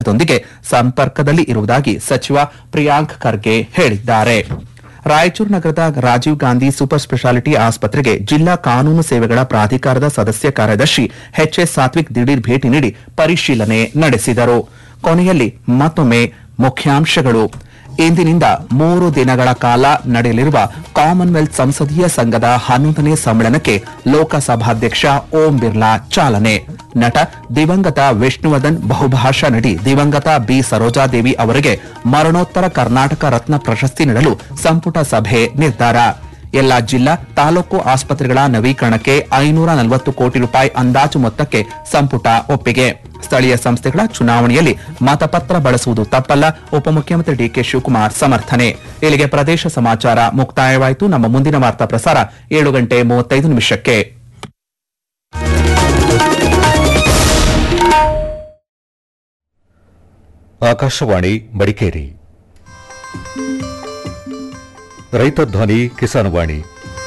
ಸಂದರ್ಭದೊಂದಿಗೆ ಸಂಪರ್ಕದಲ್ಲಿ ಇರುವುದಾಗಿ ಸಚಿವ ಪ್ರಿಯಾಂಕ್ ಖರ್ಗೆ ಹೇಳಿದ್ದಾರೆ ರಾಯಚೂರು ನಗರದ ರಾಜೀವ್ ಗಾಂಧಿ ಸೂಪರ್ ಸ್ಪೆಷಾಲಿಟಿ ಆಸ್ಪತ್ರೆಗೆ ಜಿಲ್ಲಾ ಕಾನೂನು ಸೇವೆಗಳ ಪ್ರಾಧಿಕಾರದ ಸದಸ್ಯ ಕಾರ್ಯದರ್ಶಿ ಎಚ್ಎಸ್ ಸಾತ್ವಿಕ್ ದಿಢೀರ್ ಭೇಟಿ ನೀಡಿ ಪರಿಶೀಲನೆ ನಡೆಸಿದರು ಕೊನೆಯಲ್ಲಿ ಮತ್ತೊಮ್ಮೆ ಮುಖ್ಯಾಂಶಗಳು ಇಂದಿನಿಂದ ಮೂರು ದಿನಗಳ ಕಾಲ ನಡೆಯಲಿರುವ ಕಾಮನ್ವೆಲ್ತ್ ಸಂಸದೀಯ ಸಂಘದ ಹನ್ನೊಂದನೇ ಸಮ್ಮೇಳನಕ್ಕೆ ಲೋಕಸಭಾಧ್ಯಕ್ಷ ಓಂ ಬಿರ್ಲಾ ಚಾಲನೆ ನಟ ದಿವಂಗತ ವಿಷ್ಣುವರ್ಧನ್ ಬಹುಭಾಷಾ ನಟಿ ದಿವಂಗತ ಬಿ ಸರೋಜಾದೇವಿ ಅವರಿಗೆ ಮರಣೋತ್ತರ ಕರ್ನಾಟಕ ರತ್ನ ಪ್ರಶಸ್ತಿ ನೀಡಲು ಸಂಪುಟ ಸಭೆ ನಿರ್ಧಾರ ಎಲ್ಲಾ ಜಿಲ್ಲಾ ತಾಲೂಕು ಆಸ್ಪತ್ರೆಗಳ ನವೀಕರಣಕ್ಕೆ ಐನೂರ ನಲವತ್ತು ಕೋಟಿ ರೂಪಾಯಿ ಅಂದಾಜು ಮೊತ್ತಕ್ಕೆ ಸಂಪುಟ ಒಪ್ಪಿಗೆ ಸ್ಥಳೀಯ ಸಂಸ್ಥೆಗಳ ಚುನಾವಣೆಯಲ್ಲಿ ಮತಪತ್ರ ಬಳಸುವುದು ತಪ್ಪಲ್ಲ ಉಪಮುಖ್ಯಮಂತ್ರಿ ಡಿಕೆ ಶಿವಕುಮಾರ್ ಸಮರ್ಥನೆ ಇಲ್ಲಿಗೆ ಪ್ರದೇಶ ಸಮಾಚಾರ ಮುಕ್ತಾಯವಾಯಿತು ನಮ್ಮ ಮುಂದಿನ ವಾರ್ತಾ ಪ್ರಸಾರ ಏಳು ಗಂಟೆ ಮೂವತ್ತೈದು ನಿಮಿಷಕ್ಕೆ ಆಕಾಶವಾಣಿ ಮಡಿಕೇರಿ ರೈತ ಧ್ವನಿ ಕಿಸಾನ್ ವಾಣಿ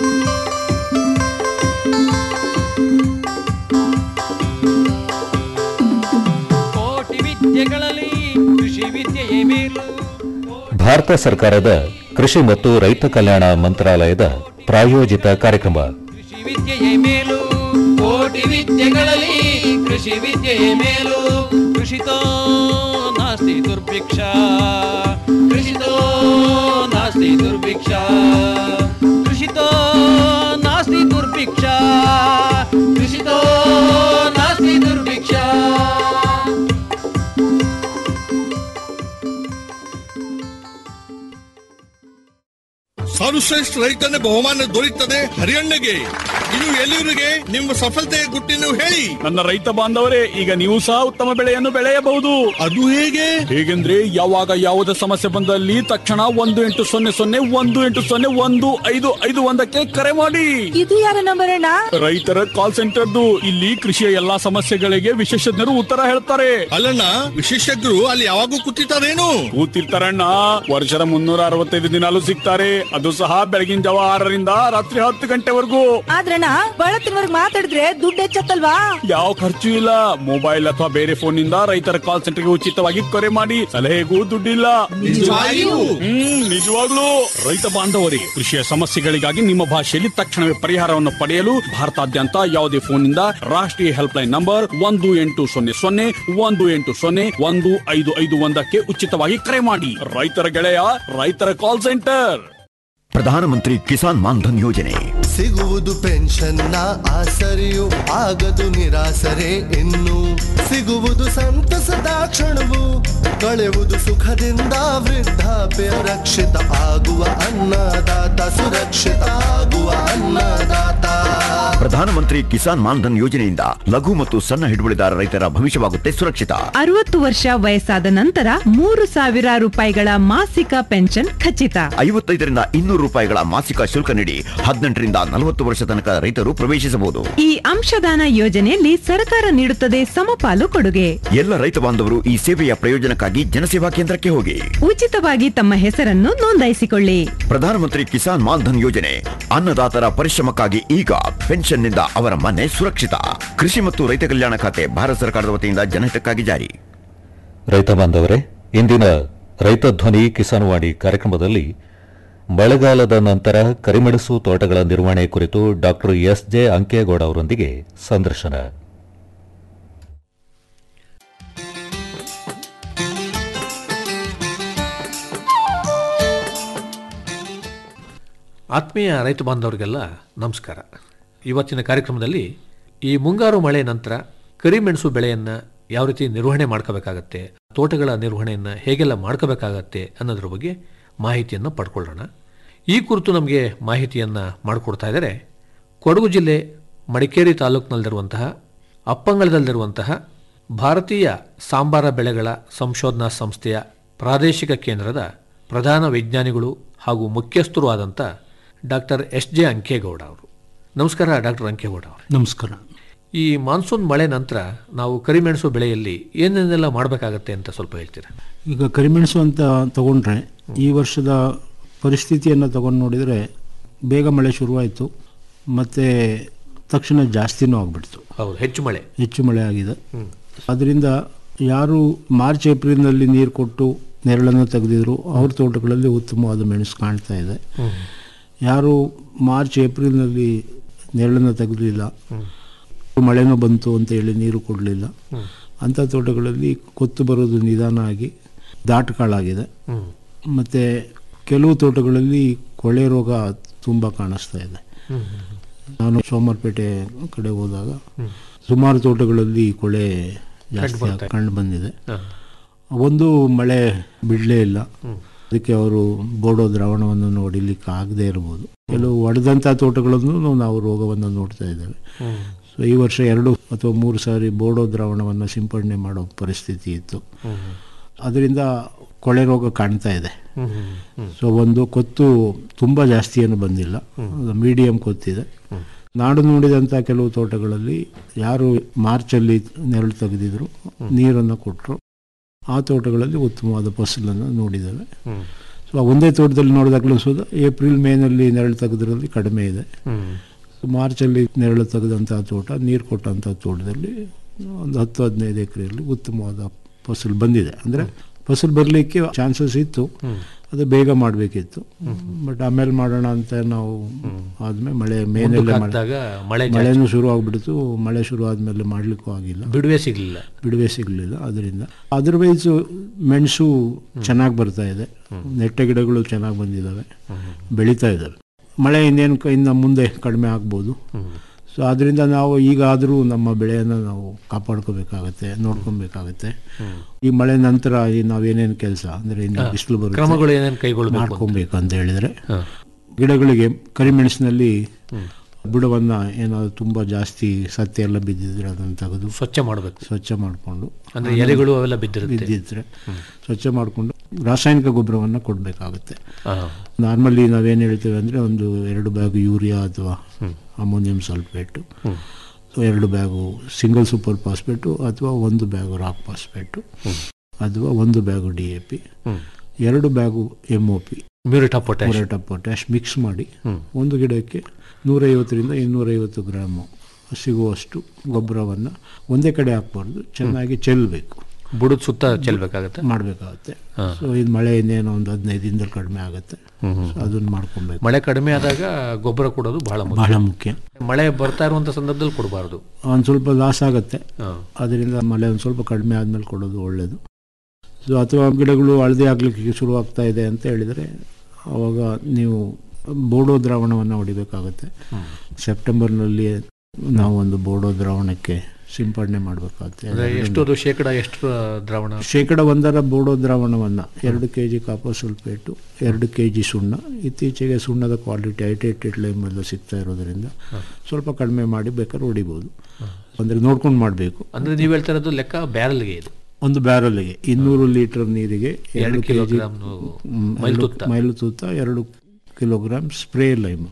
ಕೋಟಿ ವಿದ್ಯೆಗಳಲ್ಲಿ ಕೃಷಿ ವಿದ್ಯೆಯೇ ಮೇಲು ಭಾರತ ಸರ್ಕಾರದ ಕೃಷಿ ಮತ್ತು ರೈತ ಕಲ್ಯಾಣ ಮಂತ್ರಾಲಯದ ಪ್ರಾಯೋಜಿತ ಕಾರ್ಯಕ್ರಮ ಕೃಷಿ ವಿದ್ಯೆಯೇ ಮೇಲು ಕೋಟಿ ವಿದ್ಯೆಗಳಲ್ಲಿ ಕೃಷಿ ವಿದ್ಯೆಯೇ ಮೇಲು ಕೃಷಿತೋ ನಾಸ್ತಿ ದುರ್ಭಿಕ್ಷ ಕೃಷಿತೋ ನಾಸ್ತಿ ದುರ್ಭಿಕ್ಷ ಕೃಷಿತೋ ನಾಸ್ತಿ ದುರ್ಭಿಕ್ಷ ಕೃಷಿತೋ ನಾಸ್ತಿ ದುರ್ಭಿಕ್ಷ ಸರ್ವಶ್ರೇಷ್ಠ ರೈತನ ಬಹುಮಾನ ದೊರೆಯುತ್ತದೆ ಹರಿಯಣ್ಣಗೆ ಇದು ಎಲ್ಲಿವರಿಗೆ ನಿಮ್ಮ ಸಫಲತೆಯ ಗುಟ್ಟಿನ ಹೇಳಿ ನನ್ನ ರೈತ ಬಾಂಧವರೇ ಈಗ ನೀವು ಸಹ ಉತ್ತಮ ಬೆಳೆಯನ್ನು ಬೆಳೆಯಬಹುದು ಅದು ಹೇಗೆ ಹೇಗೆಂದ್ರೆ ಯಾವಾಗ ಯಾವುದೇ ಸಮಸ್ಯೆ ಬಂದಲ್ಲಿ ತಕ್ಷಣ ಒಂದು ಎಂಟು ಸೊನ್ನೆ ಸೊನ್ನೆ ಒಂದು ಎಂಟು ಸೊನ್ನೆ ಒಂದು ಐದು ಐದು ಒಂದಕ್ಕೆ ಕರೆ ಮಾಡಿ ಇದು ಯಾರ ನಂಬರ್ ಅಣ್ಣ ರೈತರ ಕಾಲ್ ಸೆಂಟರ್ದು ಇಲ್ಲಿ ಕೃಷಿಯ ಎಲ್ಲಾ ಸಮಸ್ಯೆಗಳಿಗೆ ವಿಶೇಷಜ್ಞರು ಉತ್ತರ ಹೇಳ್ತಾರೆ ಅಲ್ಲಣ್ಣ ವಿಶೇಷಜ್ಞರು ಅಲ್ಲಿ ಯಾವಾಗೂ ಕೂತಿರ್ತಾರೇನು ಕೂತಿರ್ತಾರಣ್ಣ ವರ್ಷದ ಮುನ್ನೂರ ಅರವತ್ತೈದು ದಿನಾಲು ಸಿಗ್ತಾರೆ ಅದು ಸಹ ಬೆಳಗಿನ ಜಾವ ಆರರಿಂದ ರಾತ್ರಿ ಹತ್ತು ಗಂಟೆವರೆಗೂ ಆದ್ರಣ್ಣ ಬಳತ್ತಿನವರ್ಗ್ ಮಾತಾಡಿದ್ರೆ ದುಡ್ಡು ಹೆಚ್ಚತ್ತಲ್ವಾ ಯಾವ ಖರ್ಚು ಇಲ್ಲ ಮೊಬೈಲ್ ಅಥವಾ ಬೇರೆ ಫೋನ್ ನಿಂದ ರೈತರ ಕಾಲ್ ಸೆಂಟರ್ಗೆ ಉಚಿತವಾಗಿ ಕರೆ ಮಾಡಿ ಸಲಹೆಗೂ ದುಡ್ಡಿಲ್ಲ ನಿಜವಾಗಿಯೂ? ಹ್ಮ್ ನಿಜವಾಗ್ಲೂ ರೈತ ಬಾಂಧವರಿಗೆ ಕೃಷಿಯ ಸಮಸ್ಯೆಗಳಿಗಾಗಿ ನಿಮ್ಮ ಭಾಷೆಯಲ್ಲಿ ತಕ್ಷಣವೇ ಪರಿಹಾರವನ್ನು ಪಡೆಯಲು ಭಾರತಾದ್ಯಂತ ಯಾವುದೇ ಫೋನ್ ನಿಂದ ರಾಷ್ಟ್ರೀಯ ಹೆಲ್ಪ್ ಲೈನ್ ನಂಬರ್ ಒಂದು ಎಂಟು ಸೊನ್ನೆ ಸೊನ್ನೆ ಒಂದು ಎಂಟು ಸೊನ್ನೆ ಒಂದು ಐದು ಐದು ಒಂದಕ್ಕೆ ಉಚಿತವಾಗಿ ಕರೆ ಮಾಡಿ ರೈತರ ಗೆಳೆಯ ರೈತರ ಕಾಲ್ ಸೆಂಟರ್ ಪ್ರಧಾನಮಂತ್ರಿ ಕಿಸಾನ್ ಮಾನ್ಧನ್ ಯೋಜನೆ ಸಿಗುವುದು ಪೆನ್ಷನ್ನ ಆಸರೆಯು ಆಗದು ನಿರಾಸರೆ ಇನ್ನು ಸಿಗುವುದು ಸಂತಸದ ಕ್ಷಣವು ಕಳೆಯುವುದು ಸುಖದಿಂದ ವೃದ್ಧಾಪ್ಯ ರಕ್ಷಿತ ಆಗುವ ಅನ್ನದಾತ ಸುರಕ್ಷಿತ ಆಗುವ ಅನ್ನದಾತ ಪ್ರಧಾನಮಂತ್ರಿ ಕಿಸಾನ್ ಮಾನ್ಧನ್ ಯೋಜನೆಯಿಂದ ಲಘು ಮತ್ತು ಸಣ್ಣ ಹಿಡುವಳಿದಾರ ರೈತರ ಭವಿಷ್ಯವಾಗುತ್ತೆ ಸುರಕ್ಷಿತ ಅರವತ್ತು ವರ್ಷ ವಯಸ್ಸಾದ ನಂತರ ಮೂರು ಸಾವಿರ ರೂಪಾಯಿಗಳ ಮಾಸಿಕ ಪೆನ್ಷನ್ ಖಚಿತ ಐವತ್ತೈದರಿಂದ ಇನ್ನೂರು ರೂಪಾಯಿಗಳ ಮಾಸಿಕ ಶುಲ್ಕ ನೀಡಿ ಹದಿನೆಂಟರಿಂದ ನಲವತ್ತು ವರ್ಷ ತನಕ ರೈತರು ಪ್ರವೇಶಿಸಬಹುದು ಈ ಅಂಶದಾನ ಯೋಜನೆಯಲ್ಲಿ ಸರ್ಕಾರ ನೀಡುತ್ತದೆ ಸಮಪಾಲು ಕೊಡುಗೆ ಎಲ್ಲ ರೈತ ಬಾಂಧವರು ಈ ಸೇವೆಯ ಪ್ರಯೋಜನಕ್ಕಾಗಿ ಜನಸೇವಾ ಕೇಂದ್ರಕ್ಕೆ ಹೋಗಿ ಉಚಿತವಾಗಿ ತಮ್ಮ ಹೆಸರನ್ನು ನೋಂದಾಯಿಸಿಕೊಳ್ಳಿ ಪ್ರಧಾನಮಂತ್ರಿ ಕಿಸಾನ್ ಮಾನ್ಧನ್ ಯೋಜನೆ ಅನ್ನದಾತರ ಪರಿಶ್ರಮಕ್ಕಾಗಿ ಈಗ ಪೆನ್ಷನ್ನಿಂದ ಅವರ ಮನೆ ಸುರಕ್ಷಿತ ಕೃಷಿ ಮತ್ತು ರೈತ ಕಲ್ಯಾಣ ಖಾತೆ ಭಾರತ ಸರ್ಕಾರದ ವತಿಯಿಂದ ಜನಹಿತಕ್ಕಾಗಿ ಜಾರಿ ರೈತ ಬಾಂಧವರೇ ಇಂದಿನ ರೈತ ಧ್ವನಿ ಕಿಸಾನ್ ವಾಣಿ ಕಾರ್ಯಕ್ರಮದಲ್ಲಿ ಮಳೆಗಾಲದ ನಂತರ ಕರಿಮೆಣಸು ತೋಟಗಳ ನಿರ್ವಹಣೆ ಕುರಿತು ಡಾಕ್ಟರ್ ಎಸ್ ಜೆ ಅಂಕೇಗೌಡ ಅವರೊಂದಿಗೆ ಸಂದರ್ಶನ ಆತ್ಮೀಯ ರೈತ ಬಾಂಧವರಿಗೆಲ್ಲ ನಮಸ್ಕಾರ ಇವತ್ತಿನ ಕಾರ್ಯಕ್ರಮದಲ್ಲಿ ಈ ಮುಂಗಾರು ಮಳೆ ನಂತರ ಕರಿಮೆಣಸು ಬೆಳೆಯನ್ನು ಯಾವ ರೀತಿ ನಿರ್ವಹಣೆ ಮಾಡ್ಕೋಬೇಕಾಗತ್ತೆ ತೋಟಗಳ ನಿರ್ವಹಣೆಯನ್ನು ಹೇಗೆಲ್ಲ ಮಾಡ್ಕೋಬೇಕಾಗತ್ತೆ ಅನ್ನೋದ್ರ ಬಗ್ಗೆ ಮಾಹಿತಿಯನ್ನು ಪಡ್ಕೊಳ್ಳೋಣ ಈ ಕುರಿತು ನಮಗೆ ಮಾಹಿತಿಯನ್ನು ಮಾಡಿಕೊಡ್ತಾ ಇದ್ದಾರೆ ಕೊಡಗು ಜಿಲ್ಲೆ ಮಡಿಕೇರಿ ತಾಲೂಕಿನಲ್ಲಿರುವಂತಹ ಅಪ್ಪಂಗಳದಲ್ಲಿರುವಂತಹ ಭಾರತೀಯ ಸಾಂಬಾರ ಬೆಳೆಗಳ ಸಂಶೋಧನಾ ಸಂಸ್ಥೆಯ ಪ್ರಾದೇಶಿಕ ಕೇಂದ್ರದ ಪ್ರಧಾನ ವಿಜ್ಞಾನಿಗಳು ಹಾಗೂ ಮುಖ್ಯಸ್ಥರು ಆದಂಥ ಡಾಕ್ಟರ್ ಎಸ್ ಜೆ ಅಂಕೇಗೌಡ ಅವರು ನಮಸ್ಕಾರ ಡಾಕ್ಟರ್ ಅಂಕೇಗೌಡ ಅವರು ನಮಸ್ಕಾರ ಈ ಮಾನ್ಸೂನ್ ಮಳೆ ನಂತರ ನಾವು ಕರಿಮೆಣಸು ಬೆಳೆಯಲ್ಲಿ ಏನೇನೆಲ್ಲ ಮಾಡಬೇಕಾಗತ್ತೆ ಅಂತ ಸ್ವಲ್ಪ ಹೇಳ್ತೀರಾ ಈಗ ಕರಿಮೆಣಸು ಅಂತ ತಗೊಂಡ್ರೆ ಈ ವರ್ಷದ ಪರಿಸ್ಥಿತಿಯನ್ನು ತಗೊಂಡು ನೋಡಿದರೆ ಬೇಗ ಮಳೆ ಶುರುವಾಯಿತು ಮತ್ತು ತಕ್ಷಣ ಜಾಸ್ತಿನೂ ಆಗಿಬಿಡ್ತು ಹೌದು ಹೆಚ್ಚು ಮಳೆ ಹೆಚ್ಚು ಮಳೆ ಆಗಿದೆ ಅದರಿಂದ ಯಾರು ಮಾರ್ಚ್ ಏಪ್ರಿಲ್ನಲ್ಲಿ ನೀರು ಕೊಟ್ಟು ನೆರಳನ್ನು ತೆಗೆದಿದ್ರು ಅವ್ರ ತೋಟಗಳಲ್ಲಿ ಉತ್ತಮವಾದ ಮೆಣಸು ಕಾಣ್ತಾ ಇದೆ ಯಾರು ಮಾರ್ಚ್ ಏಪ್ರಿಲ್ನಲ್ಲಿ ನೆರಳನ್ನು ತೆಗೆದಿಲ್ಲ ಮಳೆನೂ ಬಂತು ಅಂತ ಹೇಳಿ ನೀರು ಕೊಡಲಿಲ್ಲ ಅಂಥ ತೋಟಗಳಲ್ಲಿ ಕೊತ್ತು ಬರೋದು ನಿಧಾನ ಆಗಿ ದಾಟುಕಾಳಾಗಿದೆ ಮತ್ತು ಕೆಲವು ತೋಟಗಳಲ್ಲಿ ಕೊಳೆ ರೋಗ ತುಂಬ ಕಾಣಿಸ್ತಾ ಇದೆ ನಾನು ಸೋಮವಾರಪೇಟೆ ಕಡೆ ಹೋದಾಗ ಸುಮಾರು ತೋಟಗಳಲ್ಲಿ ಕೊಳೆ ಜಾಸ್ತಿ ಆಗ್- ಕಂಡು ಬಂದಿದೆ ಒಂದು ಮಳೆ ಬಿಡಲೇ ಇಲ್ಲ ಅದಕ್ಕೆ ಅವರು ಬೋಡೋ ದ್ರಾವಣವನ್ನು ಹೊಡಿಲಿಕ್ಕೆ ಆಗದೆ ಇರ್ಬೋದು ಕೆಲವು ಒಡೆದಂಥ ತೋಟಗಳನ್ನು ನಾವು ರೋಗವನ್ನು ನೋಡ್ತಾ ಇದ್ದೇವೆ ಸೊ ಈ ವರ್ಷ ಎರಡು ಅಥವಾ ಮೂರು ಸಾರಿ ಬೋಡೋ ದ್ರಾವಣವನ್ನು ಸಿಂಪಡಣೆ ಮಾಡೋ ಪರಿಸ್ಥಿತಿ ಇತ್ತು ಅದರಿಂದ ಕೊಳೆ ರೋಗ ಕಾಣ್ತಾ ಇದೆ ಸೊ ಒಂದು ಕೊತ್ತು ತುಂಬ ಜಾಸ್ತಿ ಏನು ಬಂದಿಲ್ಲ ಮೀಡಿಯಂ ಕೊತ್ತಿದೆ ನಾಡು ನೋಡಿದಂಥ ಕೆಲವು ತೋಟಗಳಲ್ಲಿ ಯಾರು ಮಾರ್ಚಲ್ಲಿ ನೆರಳು ತೆಗೆದಿದ್ರು ನೀರನ್ನು ಕೊಟ್ಟರು ಆ ತೋಟಗಳಲ್ಲಿ ಉತ್ತಮವಾದ ಫಸಲನ್ನು ನೋಡಿದ್ದೇವೆ ಸೊ ಆ ಒಂದೇ ತೋಟದಲ್ಲಿ ನೋಡಿದಾಗಲೂ ಸುದ ಏಪ್ರಿಲ್ ಮೇನಲ್ಲಿ ನೆರಳು ತೆಗೆದ್ರಲ್ಲಿ ಕಡಿಮೆ ಇದೆ ಮಾರ್ಚಲ್ಲಿ ನೆರಳು ತೆಗೆದಂಥ ತೋಟ ನೀರು ಕೊಟ್ಟಂಥ ತೋಟದಲ್ಲಿ ಒಂದು ಹತ್ತು ಹದಿನೈದು ಎಕರೆಯಲ್ಲಿ ಉತ್ತಮವಾದ ಫಸಲು ಬಂದಿದೆ ಅಂದರೆ ಫಸಲು ಬರಲಿಕ್ಕೆ ಚಾನ್ಸಸ್ ಇತ್ತು ಅದು ಬೇಗ ಮಾಡಬೇಕಿತ್ತು ಬಟ್ ಆಮೇಲೆ ಮಾಡೋಣ ಅಂತ ನಾವು ಆದ್ಮೇಲೆ ಮಳೆ ಮೇನಲ್ಲೇ ಮಳೆ ಹಾಕ್ದಾಗ ಮಳೆ ಜಾಸ್ತಿ. ಮಳೆನೂ ಶುರು ಆಗ್ಬಿಡ್ತು ಮಳೆ ಶುರು ಆದ್ಮೇಲೆ ಮಾಡ್ಲಿಕ್ಕೂ ಆಗಿಲ್ಲ ಬಿಡುವೆ ಸಿಗ್ಲಿಲ್ಲ ಬಿಡುವೆ ಸಿಗಲಿಲ್ಲ ಅದರಿಂದ ಅದರ್ವೈಸ್ ಮೆಣಸು ಚೆನ್ನಾಗಿ ಬರ್ತಾ ಇದೆ ನೆಟ್ಟೆ ಗಿಡಗಳು ಚೆನ್ನಾಗಿ ಬಂದಿದ್ದಾವೆ ಬೆಳೀತಾ ಇದ್ದಾವೆ ಮಳೆ ಇನ್ನೇನು ಕ- ಇನ್ನು ಮುಂದೆ ಕಡಿಮೆ ಆಗ್ಬೋದು ಸೊ ಅದರಿಂದ ನಾವು ಈಗಾದರೂ ನಮ್ಮ ಬೆಳೆಯನ್ನು ನಾವು ಕಾಪಾಡ್ಕೋಬೇಕಾಗತ್ತೆ ನೋಡ್ಕೊಬೇಕಾಗತ್ತೆ ಈ ಮಳೆ ನಂತರ ಈ ನಾವೇನೇನು ಕೆಲಸ ಅಂದರೆ ಇನ್ನು ಬಿಸಿಲು ಕ್ರಮಗಳು ಬರುತ್ತೆ ಏನೇನು ಕೈಗೊಳ್ಬೇಕು ಅಂತ? ಮಾಡ್ಕೊಬೇಕು ಅಂತ ಹೇಳಿದರೆ ಗಿಡಗಳಿಗೆ ಕರಿಮೆಣಸಿನಲ್ಲಿ ಬುಡವನ್ನು ಏನಾದ್ರು ತುಂಬ ಜಾಸ್ತಿ ಸತ್ಯ ಎಲ್ಲ ಬಿದ್ದಿದ್ರೆ ಅದನ್ನು ತೆಗೆದು ಸ್ವಚ್ಛ ಮಾಡಬೇಕು ಸ್ವಚ್ಛ ಮಾಡಿಕೊಂಡು ಅಂದ್ರೆ ಎಲೆಗಳು ಅವೆಲ್ಲ ಬಿದ್ದಿರುತ್ತೆ ಬಿದ್ದಿದ್ರೆ ಸ್ವಚ್ಛ ಮಾಡಿಕೊಂಡು ರಾಸಾಯನಿಕ ಗೊಬ್ಬರವನ್ನು ಕೊಡಬೇಕಾಗುತ್ತೆ ಹಾ. ನಾರ್ಮಲಿ ನಾವೇನು ಹೇಳ್ತೇವೆ ಅಂದರೆ ಒಂದು ಎರಡು ಬ್ಯಾಗ್ ಯೂರಿಯಾ ಅಥವಾ ಅಮೋನಿಯಂ ಸಲ್ಫೇಟು ಸೊ ಎರಡು ಬ್ಯಾಗು ಸಿಂಗಲ್ ಸೂಪರ್ ಫಾಸ್ಫೇಟು ಅಥವಾ ಒಂದು ಬ್ಯಾಗು ರಾಕ್ ಫಾಸ್ಫೇಟು ಅಥವಾ ಒಂದು ಬ್ಯಾಗು ಡಿ ಎ ಪಿ ಎರಡು bag M O P muriate of potash muriate of potash mix ಮಾಡಿ ಒಂದು ಗಿಡಕ್ಕೆ ನೂರೈವತ್ತರಿಂದ ಇನ್ನೂರೈವತ್ತು ಗ್ರಾಮು ಸಿಗುವಷ್ಟು ಗೊಬ್ಬರವನ್ನು ಒಂದೇ ಕಡೆ ಹಾಕ್ಬಾರ್ದು ಚೆನ್ನಾಗಿ ಚೆಲ್ಲಬೇಕು ಬುಡದ ಸುತ್ತ ಚೆಲ್ಬೇಕಾಗತ್ತೆ ಮಾಡಬೇಕಾಗುತ್ತೆ ಸೊ ಇದು ಮಳೆ ಇನ್ನೇನು ಒಂದು ಹದಿನೈದು ದಿನದಲ್ಲಿ ಕಡಿಮೆ ಆಗುತ್ತೆ ಸೊ ಅದನ್ನ ಮಾಡ್ಕೊಬೇಕು ಮಳೆ ಕಡಿಮೆ ಆದಾಗ ಗೊಬ್ಬರ ಕೊಡೋದು ಬಹಳ ಮುಖ್ಯ ಬಹಳ ಮುಖ್ಯ ಮಳೆ ಬರ್ತಾ ಇರುವಂತ ಸಂದರ್ಭದಲ್ಲಿ ಕೊಡಬಾರ್ದು ಒಂದು ಸ್ವಲ್ಪ ಲಾಸ್ ಆಗುತ್ತೆ ಹಾ. ಅದರಿಂದ ಮಳೆ ಒಂದು ಸ್ವಲ್ಪ ಕಡಿಮೆ ಆದಮೇಲೆ ಕೊಡೋದು ಒಳ್ಳೆಯದು ಸೊ ಅಥವಾ ಗಿಡಗಳು ಹಳದಿ ಆಗಲಿಕ್ಕೆ ಶುರು ಆಗ್ತಾ ಇದೆ ಅಂತ ಹೇಳಿದರೆ ಆವಾಗ ನೀವು ಬೋಡೋ ದ್ರಾವಣವನ್ನು ಹೊಡಿಬೇಕಾಗುತ್ತೆ ಸೆಪ್ಟೆಂಬರ್ನಲ್ಲಿ ನಾವು ಒಂದು ಬೋಡೋ ದ್ರಾವಣಕ್ಕೆ ಸಿಂಪಡಣೆ ಮಾಡಬೇಕಾಗುತ್ತೆ ಅಂದ್ರೆ ಎಷ್ಟು ಅದು ಶೇಕಡ ಎಷ್ಟು ದ್ರಾವಣ ಶೇಕಡ ಒಂದರ ಬೋಡೋ ದ್ರಾವಣವನ್ನು ಎರಡು ಕೆ ಜಿ ಕಾಪರ್ ಸಲ್ಫೇಟು ಎರಡು ಕೆ ಜಿ ಸುಣ್ಣ ಇತ್ತೀಚೆಗೆ ಸುಣ್ಣದ ಕ್ವಾಲಿಟಿ ಐಟೇಟೆಡ್ ಲೈಮ್ ಎಲ್ಲ ಸಿಗ್ತಾ ಇರೋದ್ರಿಂದ ಸ್ವಲ್ಪ ಕಡಿಮೆ ಮಾಡಿ ಬೇಕಾದ್ರೆ ಹೊಡಿಬೋದು ಅಂದರೆ ನೋಡ್ಕೊಂಡು ಮಾಡಬೇಕು ಅಂದ್ರೆ ನೀವು ಹೇಳ್ತಾ ಇರೋದು ಲೆಕ್ಕ ಬ್ಯಾರಲ್ಗೆ ಇದು ಒಂದು ಬ್ಯಾರಲ್ಗೆ ಇನ್ನೂರು ಲೀಟರ್ ನೀರಿಗೆ ಎರಡು ಎರಡು ಕೆ ಜಿ ಕಿಲೋಗ್ರಾಮ್ ಮೈಲ್ತುತ್ತ. ಮೈಲುತುತ್ತ ಎರಡು ಕಿಲೋಗ್ರಾಮ್ ಸ್ಪ್ರೇ ಲೈಮ್